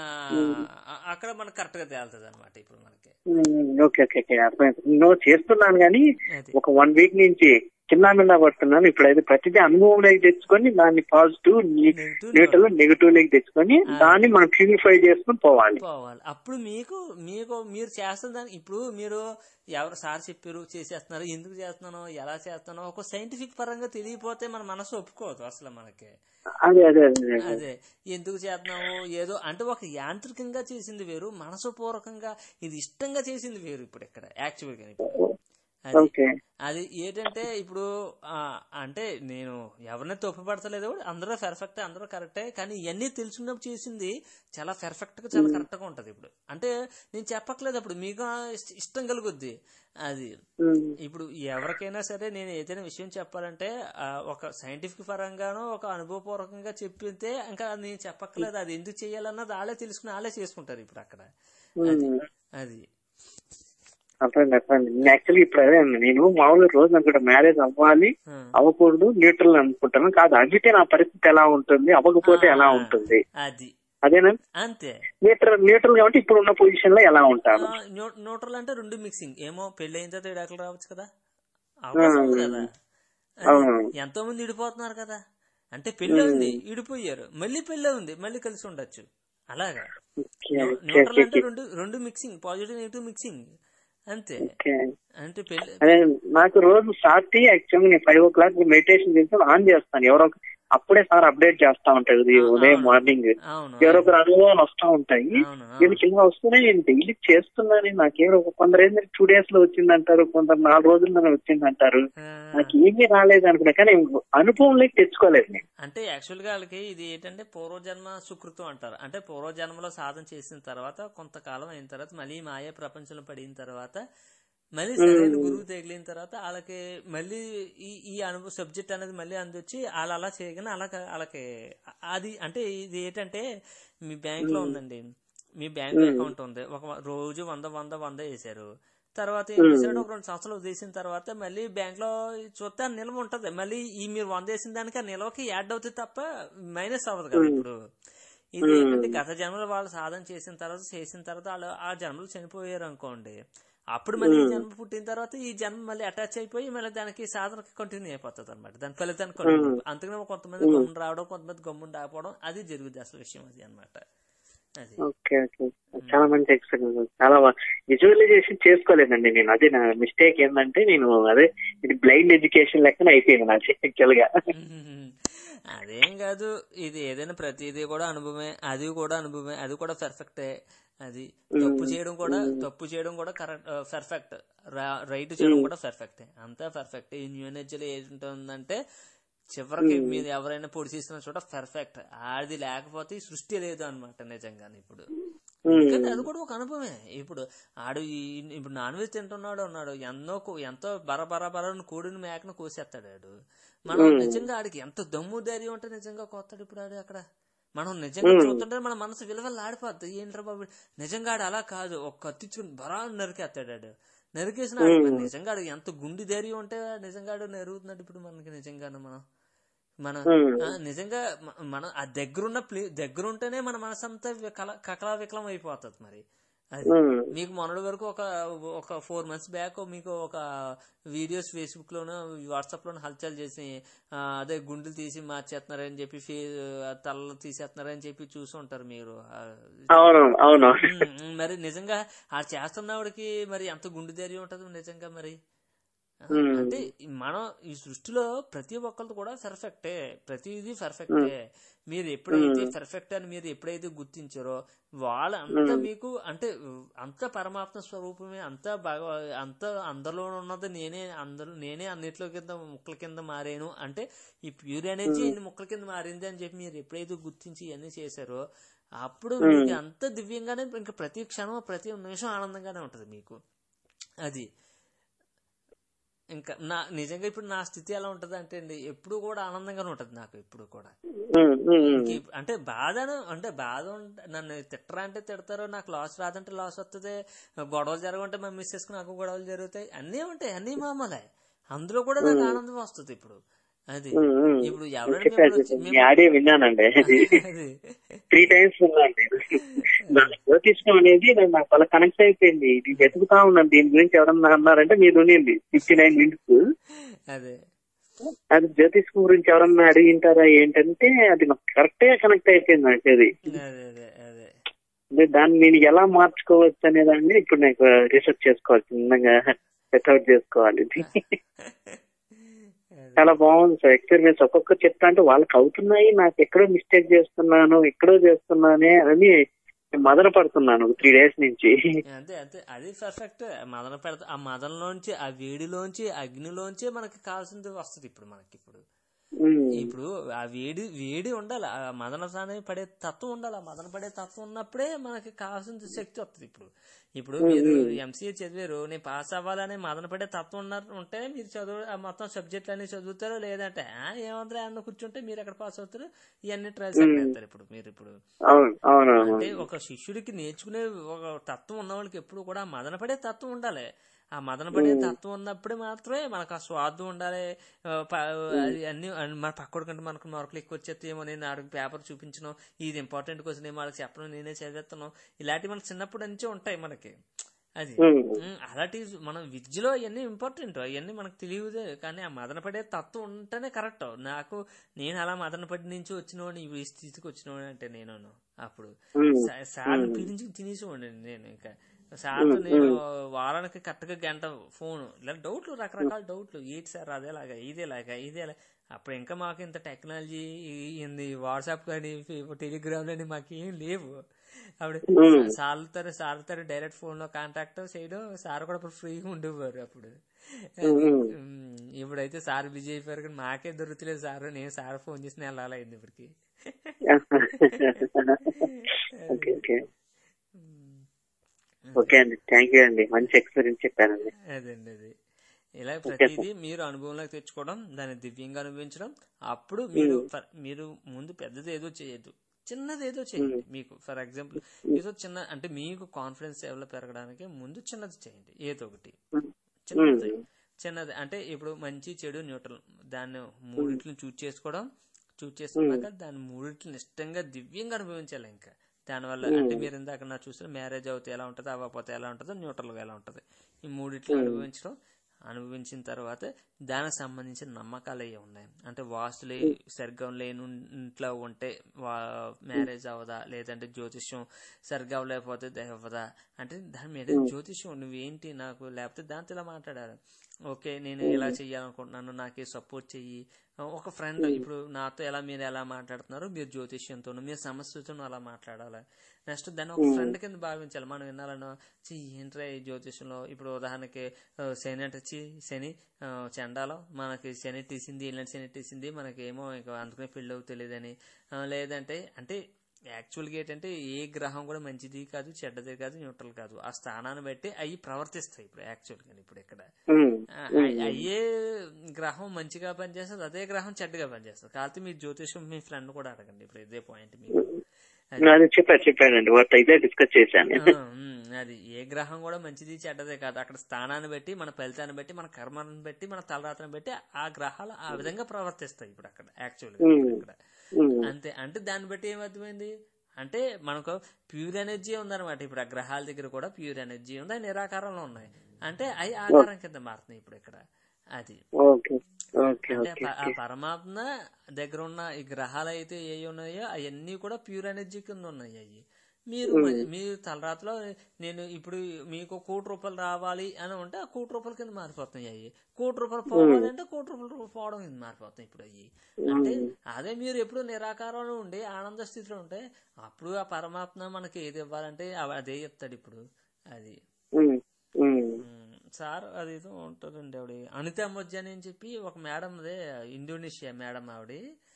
అక్కడ మనకి కరెక్ట్ గా తేలుతుంది అనమాట ఇప్పుడు మనకి ఓకే ఓకే ఓకే అర్థమైంది నేను చేస్తున్నాను కానీ అది ఒక వన్ వీక్ నుంచి చిన్న మీద పడుతున్నాను ఇప్పుడైతే ప్రతిదీ అనుభవంలోకి తెచ్చుకొని దాన్ని పాజిటివ్ Negative న్యూట్రల్ నెగిటివ్ లోకి తెచ్చుకొని దాన్ని మనం ప్యూరిఫై చేసుకుని పోవాలి పోవాలి అప్పుడు మీకు మీకు మీరు చేస్తున్న దానికి ఇప్పుడు మీరు ఎవరు సార్ చెప్పారు చేసేస్తున్నారు ఎందుకు చేస్తున్నానో ఎలా చేస్తున్నానో ఒక సైంటిఫిక్ పరంగా తెలియపోతే మన మనసు ఒప్పుకోదు అసలు మనకి అదే అదే అదే అదే ఎందుకు చేస్తున్నావు ఏదో అంటే ఒక యాంత్రికంగా చేసింది వేరు మనసుపూర్వకంగా ఇది ఇష్టంగా చేసింది వేరు ఇప్పుడు ఇక్కడ యాక్చువల్ గా ఇప్పుడు. అది ఓకే అది ఏంటంటే ఇప్పుడు ఆ, అంటే నేను ఎవరిని తప్పుపడతలేదు అందరూ పర్ఫెక్ట్ అందరూ కరెక్టే కానీ ఇవన్నీ తెలుసుకున్నప్పుడు చేసింది చాలా పర్ఫెక్ట్ గా చాలా కరెక్ట్ గా ఉంటది ఇప్పుడు అంటే నేను చెప్పట్లేదు అప్పుడు మీకు ఇష్ట- ఇష్టం కలుగుద్ది అది ఇప్పుడు ఎవరికైనా సరే నేను ఏదైనా విషయం చెప్పాలంటే ఆ, ఒక సైంటిఫిక్ పరంగానో ఒక అనుభవపూర్వకంగా చెప్పితే ఇంకా నేను చెప్పట్లేదు అది ఎందుకు చేయాలన్నది వాళ్ళే తెలుసుకుని వాళ్ళే చేసుకుంటారు ఇప్పుడు అక్కడ అది అది అర్థమైంది అర్థమైంది యాక్చువల్లీ ఇప్పుడు అదే అండి నేను మామూలుగా రోజు అనుకుంటా మ్యారేజ్ అవ్వాలి ఆ. అవ్వకూడదు న్యూట్రల్ అనుకుంటాను కాదు అవితే నా పరిస్థితి ఎలా ఉంటుంది అవ్వకపోతే ఎలా ఉంటుంది అది అదేనా అంతే న్యూట్రల్ న్యూట్రల్ కాబట్టి ఇప్పుడు ఉన్న పొజిషన్ లో ఎలా ఉంటాను ఆ, న్యూ- న్యూట్రల్ అంటే రెండు మిక్సింగ్ ఏమో పెళ్లి అయిన తర్వాత విడాకులు రావచ్చు కదా అవకాశం ఉంది కదా అది అవును. ఎంతో మంది ఇడిపోతున్నారు కదా అంటే పెళ్లి ఉంది ఇడిపోయారు మళ్ళీ పెళ్లి ఉంది మళ్ళీ కలిసి ఉండొచ్చు అలాగా ఓకే, న్యూ- ఓకే, న్యూట్రల్ అంటే ఓకే, రెండు రెండు మిక్సింగ్ పాజిటివ్ నెగిటివ్ మిక్సింగ్ అంతే ఓకే. అంటే పెళ్లి అదే నాకు రోజు స్టార్ట్ యాక్చువల్గా నేను ఫైవ్ ఓ క్లాక్ మెడిటేషన్ చేసి ఆన్ చేస్తాను ఎవరో ఒక- అప్పుడే సార్ అప్డేట్ చేస్తా ఉంటారు ఇది ఉదయం మార్నింగ్ అవును ఎవరో ఒకరు అనుభవాలు వస్తా ఉంటాయి అవును నేను ఇలా వస్తున్నాయి నేను డైలీ చేస్తున్నాను నాకేమో ఒక కొందరు ఏంటంటే టూ డేస్ లో వచ్చిందంటారు కొందరు నాలుగు రోజుల్లోనే వచ్చిందంటారు ఆ, నాకు ఏమీ రాలేదు అనుకున్నా కానీ అనుభవంలోకి తెచ్చుకోలేదు నేను అంటే యాక్చువల్ గా వాళ్ళకి ఇది ఏంటంటే పూర్వజన్మ సుకృతం అంటారు అంటే పూర్వజన్మలో సాధన చేసిన తర్వాత కొంతకాలం అయిన తర్వాత మళ్ళీ మాయ ప్రపంచంలో పడిన తర్వాత మళ్ళీ సరైన గురువు తగిలిన తర్వాత వాళ్ళకి మళ్ళీ ఈ ఈ అనుభవ సబ్జెక్ట్ అనేది మళ్ళీ అందొచ్చి వాళ్ళు అలా చేయగానే అలా వాళ్ళకి అది అంటే ఇది ఏంటంటే మీ బ్యాంక్ లో ఉందండి మీ బ్యాంక్ అకౌంట్ ఉంది ఒక రోజు వంద వంద వంద వేసారు తర్వాత ఏం చేశాడు ఒక రెండు సంవత్సరాలు తీసిన తర్వాత మళ్ళీ బ్యాంక్ లో చూస్తే ఆ నిల్వ ఉంటది మళ్ళీ ఈ మీరు వంద వేసిన దానికి ఆ నిల్వకి యాడ్ అవుతుంది తప్ప మైనస్ అవ్వదు కదా ఇప్పుడు ఇది ఏంటంటే గత జన్మలో వాళ్ళు సాధన చేసిన తర్వాత చేసిన తర్వాత వాళ్ళు ఆ జన్మలు చనిపోయారు అనుకోండి అప్పుడు మళ్ళీ ఈ జన్మ పుట్టిన తర్వాత ఈ జన్మ మళ్ళీ అటాచ్ అయిపోయి మళ్ళీ దానికి సాధనకి కంటిన్యూ అయిపోతుంది అనమాట దాని ఫలితానికి కంటిన్యూ అందుకనే కొంతమంది గమ్మున రావడం కొంతమంది గమ్మున రాకపోవడం అది జరుగుతుంది అసలు విషయం అది అనమాట అది ఓకే ఓకే చాలా మంచి ఎక్స్పీరియన్స్ చాలా విజువలైజేషన్ చేసుకోలేదండి నేను అదే నా మిస్టేక్ ఏంటంటే నేను అదే ఇది బ్లైండ్ ఎడ్యుకేషన్ లెక్కన అయిపోయింది నా యాక్చువల్ గా అదేం కాదు ఇది ఏదైనా ప్రతిదీ కూడా అనుభవమే అది కూడా అనుభవమే అది కూడా పర్ఫెక్టే అది తప్పు చేయడం కూడా తప్పు చేయడం కూడా కరెక్ట్ పర్ఫెక్ట్ రైట్ చేయడం కూడా పర్ఫెక్టే అంతా పర్ఫెక్ట్ ఈ న్యూ ఎనర్జీలో ఏంటుందంటే చివరికి మీరు ఎవరైనా పొడి చేసిన చోట పర్ఫెక్ట్ అది లేకపోతే ఈ సృష్టి లేదు అనమాట నిజంగానే ఇప్పుడు కానీ అది కూడా ఒక అనుభవమే ఇప్పుడు ఆడు ఈ- ఇప్పుడు నాన్ వెజ్ తింటున్నాడు అన్నాడు ఎన్నో కో- ఎంతో బర బర బరను కోడిని మేకను కోసేస్తాడు ఆడు మనం నిజంగా ఆడికి ఎంత దమ్ము ధైర్యం ఉంటే నిజంగా కోస్తాడు ఇప్పుడు ఆడు అక్కడ మనం నిజంగా చూస్తుంటే మన మనసు విలువలు ఆడిపోద్ది ఏంట్రా బాబు నిజంగా ఆడు అలా కాదు ఒక కత్తిచ్చుకుని బరా నరికేస్తాడు ఆడు నరికేసిన ఆడు మరి నిజంగా ఆడు ఎంత గుండి ధైర్యం ఉంటే నిజంగా ఆడు నరుగుతున్నాడు ఇప్పుడు మనకి నిజంగానే మనం మన ఆ, నిజంగా మ- మన ఆ దగ్గరున్న ప్లే దగ్గరుంటేనే మన మనసంతా వికల కకలా వికలం అయిపోతుంది మరి అది మీకు మొన్నటి వరకు ఒక ఒక ఫోర్ మంత్స్ బ్యాక్ మీకు ఒక వీడియోస్ ఫేస్బుక్ లోను వాట్సాప్ లోను హల్చల్ చేసి ఆ, అదే గుండెలు తీసి మార్చేస్తున్నారని చెప్పి ఫే తలలు తీసేస్తున్నారని చెప్పి చూసి ఉంటారు మీరు ఆ, అవును అవును ఉమ్, మరి నిజంగా ఆ చేస్తున్నవాడికి మరి ఎంత గుండె ధైర్యం ఉంటుంది నిజంగా మరి ఆ, అంటే మనం ఈ సృష్టిలో ప్రతి ఒక్కరిది కూడా పర్ఫెక్టే ప్రతిదీ పర్ఫెక్టే మీరు ఎప్పుడైతే పర్ఫెక్ట్ అని మీరు ఎప్పుడైతే గుర్తించారో వాళ్ళంతా మీకు అంటే అంత పరమాత్మ స్వరూపమే అంతా బాగా అంత అందరిలో ఉన్నది నేనే అందరూ నేనే అన్నిట్లో కింద ముక్కల కింద మారాను అంటే ఈ ప్యూర్ ఎనర్జీ ఇన్ని ముక్కల కింద మారింది అని చెప్పి మీరు ఎప్పుడైతే గుర్తించి ఇవన్నీ చేశారో అప్పుడు మీకు అంత దివ్యంగానే ఇంకా ప్రతి క్షణం ప్రతి నిమిషం ఆనందంగానే ఉంటుంది మీకు అది ఇంకా నా నిజంగా ఇప్పుడు నా స్థితి ఎలా ఉంటది అంటే అండి ఎప్పుడు కూడా ఆనందంగానే ఉంటది నాకు ఎప్పుడు కూడా ఉమ్, ఉమ్, ఉమ్. ఇంక ఇప్- అంటే బాధను అంటే బాధ ఉంట- నన్ను తిట్టరా అంటే తిడతారు నాకు లాస్ రాదంటే లాస్ వస్తుంది గొడవలు జరగంటే మా మిస్సెస్ కు నాకు గొడవలు జరుగుతాయి అన్నీ ఉంటాయి అన్నీ మామూలే అందులో కూడా నాకు ఆనందం వస్తుంది ఇప్పుడు అది ఉమ్, ఉమ్. ఇప్పుడు ఎవరైనా చెప్పారు మిమ్మల్ని వచ్చి- మీ ఆడియో విన్నానండి అది అది త్రీ టైమ్స్ విన్నాను నేను నాకు జ్యోతిష్యం అనేది నేను నాకు చాలా కనెక్ట్ అయిపోయింది ఇది వెతుకుతా ఉన్నాను దీని గురించి ఎవరన్నా అన్నారంటే మీరు ఉన్నింది ఫిఫ్టీ నైన్ మినిట్స్ అదే అది జ్యోతిష్యం గురించి ఎవరన్నా అడిగింటారా ఏంటంటే అది నాకు కరెక్ట్ గా కనెక్ట్ అయిపోయింది నాకు అది అదే అదే అదే అంటే దాన్ని నేను ఎలా మార్చుకోవచ్చు అనే దాన్ని ఇప్పుడు నాకు రీసెర్చ్ చేసుకోవాలి చిన్నగా సెట్అవుట్ చేసుకోవాలి ఇది. అదే. చాలా బాగుంది సార్ ఎక్స్పీరియన్స్ ఒక్కొక్కరు చెప్తా అంటే వాళ్ళకి అవుతున్నాయి నాకు ఎక్కడో మిస్టేక్ చేస్తున్నాను ఎక్కడో చేస్తున్నానే అని మదన పడుతున్నాను త్రీ డేస్ నుంచి అంతే అంతే అది పర్ఫెక్ట్ మదన పెడతా ఆ మదనలోంచి ఆ వేడిలోంచి అగ్నిలోంచి మనకి కావాల్సింది వస్తుంది ఇప్పుడు మనకి ఇప్పుడు ఉమ్, ఇప్పుడు ఆ వేడి వేడి ఉండాలి ఆ మదన అనేది పడే తత్వం ఉండాలి ఆ మదన పడే తత్వం ఉన్నప్పుడే మనకి కావాల్సిన శక్తి వస్తుంది ఇప్పుడు ఇప్పుడు మీరు ఎంసీఏ చదివారు నేను పాస్ అవ్వాలని మదన పడే తత్వం ఉన్నారు ఉంటే మీరు చదువు ఆ మొత్తం సబ్జెక్టులు అన్ని చదువుతారు లేదంటే "ఆ, ఏముందిరా అన్న కూర్చుంటే మీరు ఎక్కడ పాస్ అవుతారు ఇవన్నీ ట్రయల్స్ చేస్తారు ఇప్పుడు మీరు ఇప్పుడు అవును అవును అవును అంటే ఒక శిష్యుడికి నేర్చుకునే ఒక తత్వం ఉన్న వాళ్ళకి ఎప్పుడు కూడా మదన పడే తత్వం ఉండాలి ఆ మదన పడే తత్వం ఉన్నప్పుడే మాత్రమే మనకు ఆ స్వార్థం ఉండాలి ఆ, ప- అది అన్ని అన్ని మన పక్కడు కంటే మనకు మార్కులు ఎక్కువ వచ్చేస్తేమో నేను ఆడికి పేపర్ చూపించను ఇది ఇంపార్టెంట్ క్వశ్చన్ ఏమో వాళ్ళకి చెప్పడం నేనే చదివేస్తాను ఇలాంటివి మనకి చిన్నప్పటి నుంచే ఉంటాయి మనకి అది ఉమ్, ఉమ్, అలాంటి మనం విద్యలో అవన్నీ ఇంపార్టెంట్ అవన్నీ మనకు తెలియదే కానీ ఆ మదన పడే తత్వం ఉంటేనే కరెక్ట్ నాకు నేను అలా మదన పడి నుంచి వచ్చినవాడిని ఈ స్థితికి వచ్చినవాడిని అంటే నేను అప్పుడు ఉమ్, సా- సార్ని పిలిచి తినేసేవాడిని నేను ఇంకా సార్తో నేను వారానికి కరెక్ట్గా గంట ఫోన్ ఇలా డౌట్లు రకరకాల డౌట్లు ఏంటి సార్ అదేలాగా ఇదేలాగా ఇదేలా అప్పుడు ఇంకా మాకు ఇంత టెక్నాలజీ ఇంది వాట్సాప్ కానీ టెలిగ్రామ్ కానీ మాకు ఏం లేవు అప్పుడు సార్లతో సార్లతో డైరెక్ట్ ఫోన్ లో కాంటాక్ట్ చేయడం సార్ కూడా అప్పుడు ఫ్రీగా ఉండేవారు అప్పుడు ఉమ్, ఇప్పుడైతే సార్ బిజీ అయిపోయారు కానీ మాకే దొరుకుతలేదు సార్ నేను సార్ ఫోన్ చేసి వెళ్ళాలి అయింది ఇప్పటికి ఓకే ఓకే ఉమ్. ఓకే అండి థ్యాంక్ యూ అండి మంచి ఎక్స్పీరియన్స్ చెప్పారండి అదండి అది ఇలా ప్రతిదీ మీరు అనుభవంలోకి తెచ్చుకోవడం దాన్ని దివ్యంగా అనుభవించడం అప్పుడు మీరు ఫర్- మీరు ముందు పెద్దది ఏదో చేయొద్దు చిన్నది ఏదో చేయండి మీకు ఫర్ ఎగ్జాంపుల్ ఏదో చిన్న అంటే మీకు కాన్ఫిడెన్స్ లెవెల్ పెరగడానికి ముందు చిన్నది చేయండి ఏదో ఒకటి చిన్నది చిన్నది అంటే ఇప్పుడు మంచి చెడు న్యూట్రల్ దాన్ని మూడింటిని చూజ్ చేసుకోవడం చూజ్ చేసుకున్నాక దాన్ని మూడింటిని ఇష్టంగా దివ్యంగా అనుభవించాలి ఇంకా దానివల్ల అంటే మీరు ఇందాక నా చూసిన మ్యారేజ్ అవుతే ఎలా ఉంటుంది అవ్వకపోతే ఎలా ఉంటుందో న్యూట్రల్గా ఎలా ఉంటుంది ఈ మూడిట్లో అనుభవించడం అనుభవించిన తర్వాత దానికి సంబంధించిన నమ్మకాలు అవి ఉన్నాయి అంటే వాస్తులు సరిగ్గా లేని ఇంట్లో ఉంటే వా మ్యారేజ్ అవ్వదా లేదంటే జ్యోతిష్యం సరిగ్గా అవ్వలేకపోతే అవ్వదా అంటే దాని మీద జ్యోతిష్యం నువ్వేంటి నాకు లేకపోతే దాంతో ఇలా మాట్లాడాలి ఓకే నేను ఇలా చెయ్యాలనుకుంటున్నాను నాకే సపోర్ట్ చెయ్యి ఒక ఫ్రెండ్ ఇప్పుడు నాతో ఎలా మీరు ఎలా మాట్లాడుతున్నారో మీరు జ్యోతిష్యంతో మీరు సమస్యతో అలా మాట్లాడాలి నెక్స్ట్ దాన్ని ఒక ఫ్రెండ్ కింద భావించాలి మనం వినాలను చి ఏంట్రా ఈ జ్యోతిష్యంలో ఇప్పుడు ఉదాహరణకి ఆ, శని అంటే చి శని ఆ, చండాలం మనకి శని తీసింది ఇలాంటి శని తీసింది మనకి ఏమో ఇంకా అందుకనే పెళ్ళి అవుతుంది తెలియదని ఆ, లేదంటే అంటే యాక్చువల్గా ఏంటంటే ఏ గ్రహం కూడా మంచిది కాదు చెడ్డది కాదు న్యూట్రల్ కాదు ఆ స్థానాన్ని బట్టి అవి ప్రవర్తిస్తాయి ఇప్పుడు యాక్చువల్గా ఇప్పుడు ఇక్కడ ఉమ్, ఆ, అయ్- అయ్యే గ్రహం మంచిగా పనిచేస్తుంది అదే గ్రహం చెడ్డగా పనిచేస్తుంది కాకపోతే మీ జ్యోతిషం మీ ఫ్రెండ్ కూడా అడగండి ఇప్పుడు ఇదే పాయింట్ మీకు అది చెప్పారు చెప్పానండి వాటితో ఇదే డిస్కస్ చేశాను ఆ, ఉమ్, అది ఏ గ్రహం కూడా మంచిది చెడ్డదే కాదు అక్కడ స్థానాన్ని బట్టి మన ఫలితాన్ని బట్టి మన కర్మను బట్టి మన తలరాతను బట్టి ఆ గ్రహాలు ఆ విధంగా ప్రవర్తిస్తాయి ఇప్పుడు అక్కడ యాక్చువల్గా ఇక్కడ ఉమ్, అంతే అంటే దాన్ని బట్టి ఏమర్థమైంది అంటే మనకు ప్యూర్ ఎనర్జీ ఉందన్నమాట ఇప్పుడు ఆ గ్రహాల దగ్గర కూడా ప్యూర్ ఎనర్జీ ఉంది అవి నిరాకారంలో ఉన్నాయి అంటే అవి ఆకారం కింద మారుతున్నాయి ఇప్పుడు ఇక్కడ అది ఓకే ఓకే అంటే ఓకే ప- ఆ పరమాత్మ దగ్గర ఉన్న ఈ గ్రహాలు అయితే ఏ ఉన్నాయో అవన్నీ కూడా ప్యూర్ ఎనర్జీ కింద ఉన్నాయి అవి మీరు మ- మీరు తలరాత్రిలో నేను ఇప్పుడు మీకు కోటి రూపాయలు రావాలి అని ఉంటే ఆ కోటి రూపాయల కింద మారిపోతున్నాయి అవి కోటి రూపాయలు పోవాలి అంటే కోటి రూపాయలు పోవడం కింద మారిపోతున్నాయి ఇప్పుడు అవి అంటే అదే మీరు ఎప్పుడు నిరాకారంలో ఉండి ఆనంద స్థితిలో ఉంటే అప్పుడు ఆ పరమాత్మ మనకి ఏది ఇవ్వాలంటే అవ- అదే చెప్తాడు ఇప్పుడు అది ఉమ్, ఉమ్, ఉమ్, సార్ అది ఏదో ఉంటుందండి ఆవిడ అనిత మొజ్జాని అని చెప్పి ఒక మేడం అదే ఇండోనేషియా మేడం ఆవిడ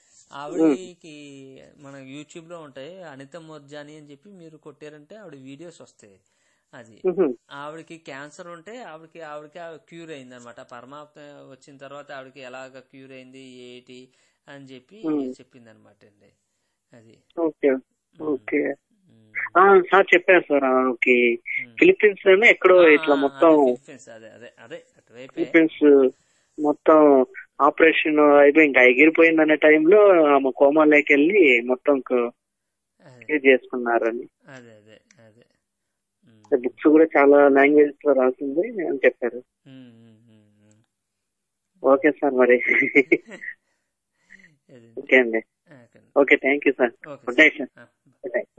ఆవిడకి మన యూట్యూబ్ లో ఉంటాయి అనిత మొజ్జాని అని చెప్పి మీరు కొట్టారంటే ఆవిడ వీడియోస్ వస్తాయి అది ఉహు, ఆవిడకి క్యాన్సర్ ఉంటే ఆవిడకి ఆవిడకి క్యూర్ అయింది అనమాట పరమాత్మ వచ్చిన తర్వాత ఆవిడకి ఎలాగ క్యూర్ అయింది ఏంటి అని చెప్పి చెప్పింది అనమాట అండి అది ఓకే ఓకే ఉమ్. ఆ, సార్ చెప్పారు సార్ ఆ, ఓకే ఫిలిప్పీన్స్ లోనే ఎక్కడో ఇట్లా ఆ, మొత్తం అదే ఫిలిప్పీన్స్, అదే అదే అదే అటువైపే ఫిలిప్పీన్స్ మొత్తం ఆపరేషన్ అయిపోయి ఇంకా ఎగిరిపోయింది అనే టైంలో ఆమె కోమాలోకి వెళ్ళి మొత్తం అదే క్లియర్ చేసుకున్నారని అదే అదే అదే ఉమ్, బుక్స్ కూడా చాలా లాంగ్వేజ్ లో రాసింది అని చెప్పారు ఉమ్, ఉమ్, ఉమ్, ఉమ్. ఓకే సార్ మరి అదే ఓకే అండి okay okay thank you sir okay good night sir ఆ, గుడ్ నైట్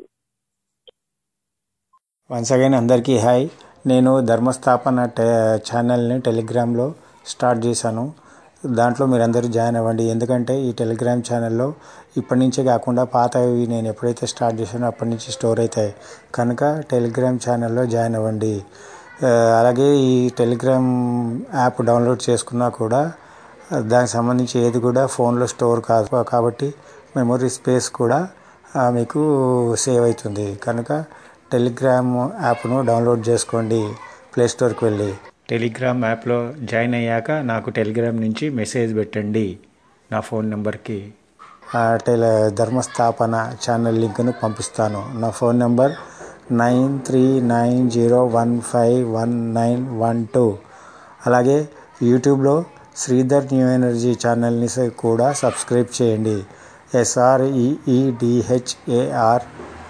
వన్స్ అగైన్ అందరికీ హాయ్ నేను ధర్మస్థాపన టే ఛానల్ని టెలిగ్రామ్లో స్టార్ట్ చేశాను దాంట్లో మీరందరూ జాయిన్ అవ్వండి ఎందుకంటే ఈ టెలిగ్రామ్ ఛానల్లో ఇప్పటి నుంచే కాకుండా పాతవి నేను ఎప్పుడైతే స్టార్ట్ చేశానో అప్పటి నుంచి స్టోర్ అవుతాయి కనుక టెలిగ్రామ్ ఛానల్లో జాయిన్ అవ్వండి ఆ, అలాగే ఈ టెలిగ్రామ్ యాప్ డౌన్లోడ్ చేసుకున్నా కూడా దానికి సంబంధించి ఏది కూడా ఫోన్లో స్టోర్ కాదు కాబట్టి మెమొరీ స్పేస్ కూడా ఆ, మీకు సేవ్ అవుతుంది కనుక టెలిగ్రామ్ యాప్ను డౌన్లోడ్ చేసుకోండి ప్లే స్టోర్కి వెళ్ళి టెలిగ్రామ్ యాప్లో జాయిన్ అయ్యాక నాకు టెలిగ్రామ్ నుంచి మెసేజ్ పెట్టండి నా ఫోన్ నెంబర్కి ఆ టెల ధర్మస్థాపన ఛానల్ లింక్ను పంపిస్తాను నా phone number nine three nine zero one five one nine one two అలాగే యూట్యూబ్లో శ్రీధర్ న్యూ ఎనర్జీ ఛానల్ని స- కూడా సబ్స్క్రైబ్ చేయండి ఎస్ఆర్ఈఈడిహెచ్ఏఆర్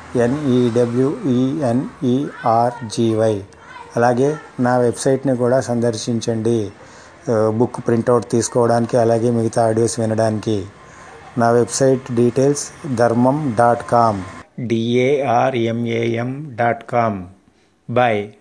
ఎన్ఈడబ్ల్యూఈఎన్ఈఆర్జీవై అలాగే నా వెబ్సైట్ని కూడా సందర్శించండి ఆ, బుక్ ప్రింట్అవుట్ తీసుకోవడానికి అలాగే మిగతా ఆడియోస్ వినడానికి నా website details Dharmam dot com D A R M A M dot com bye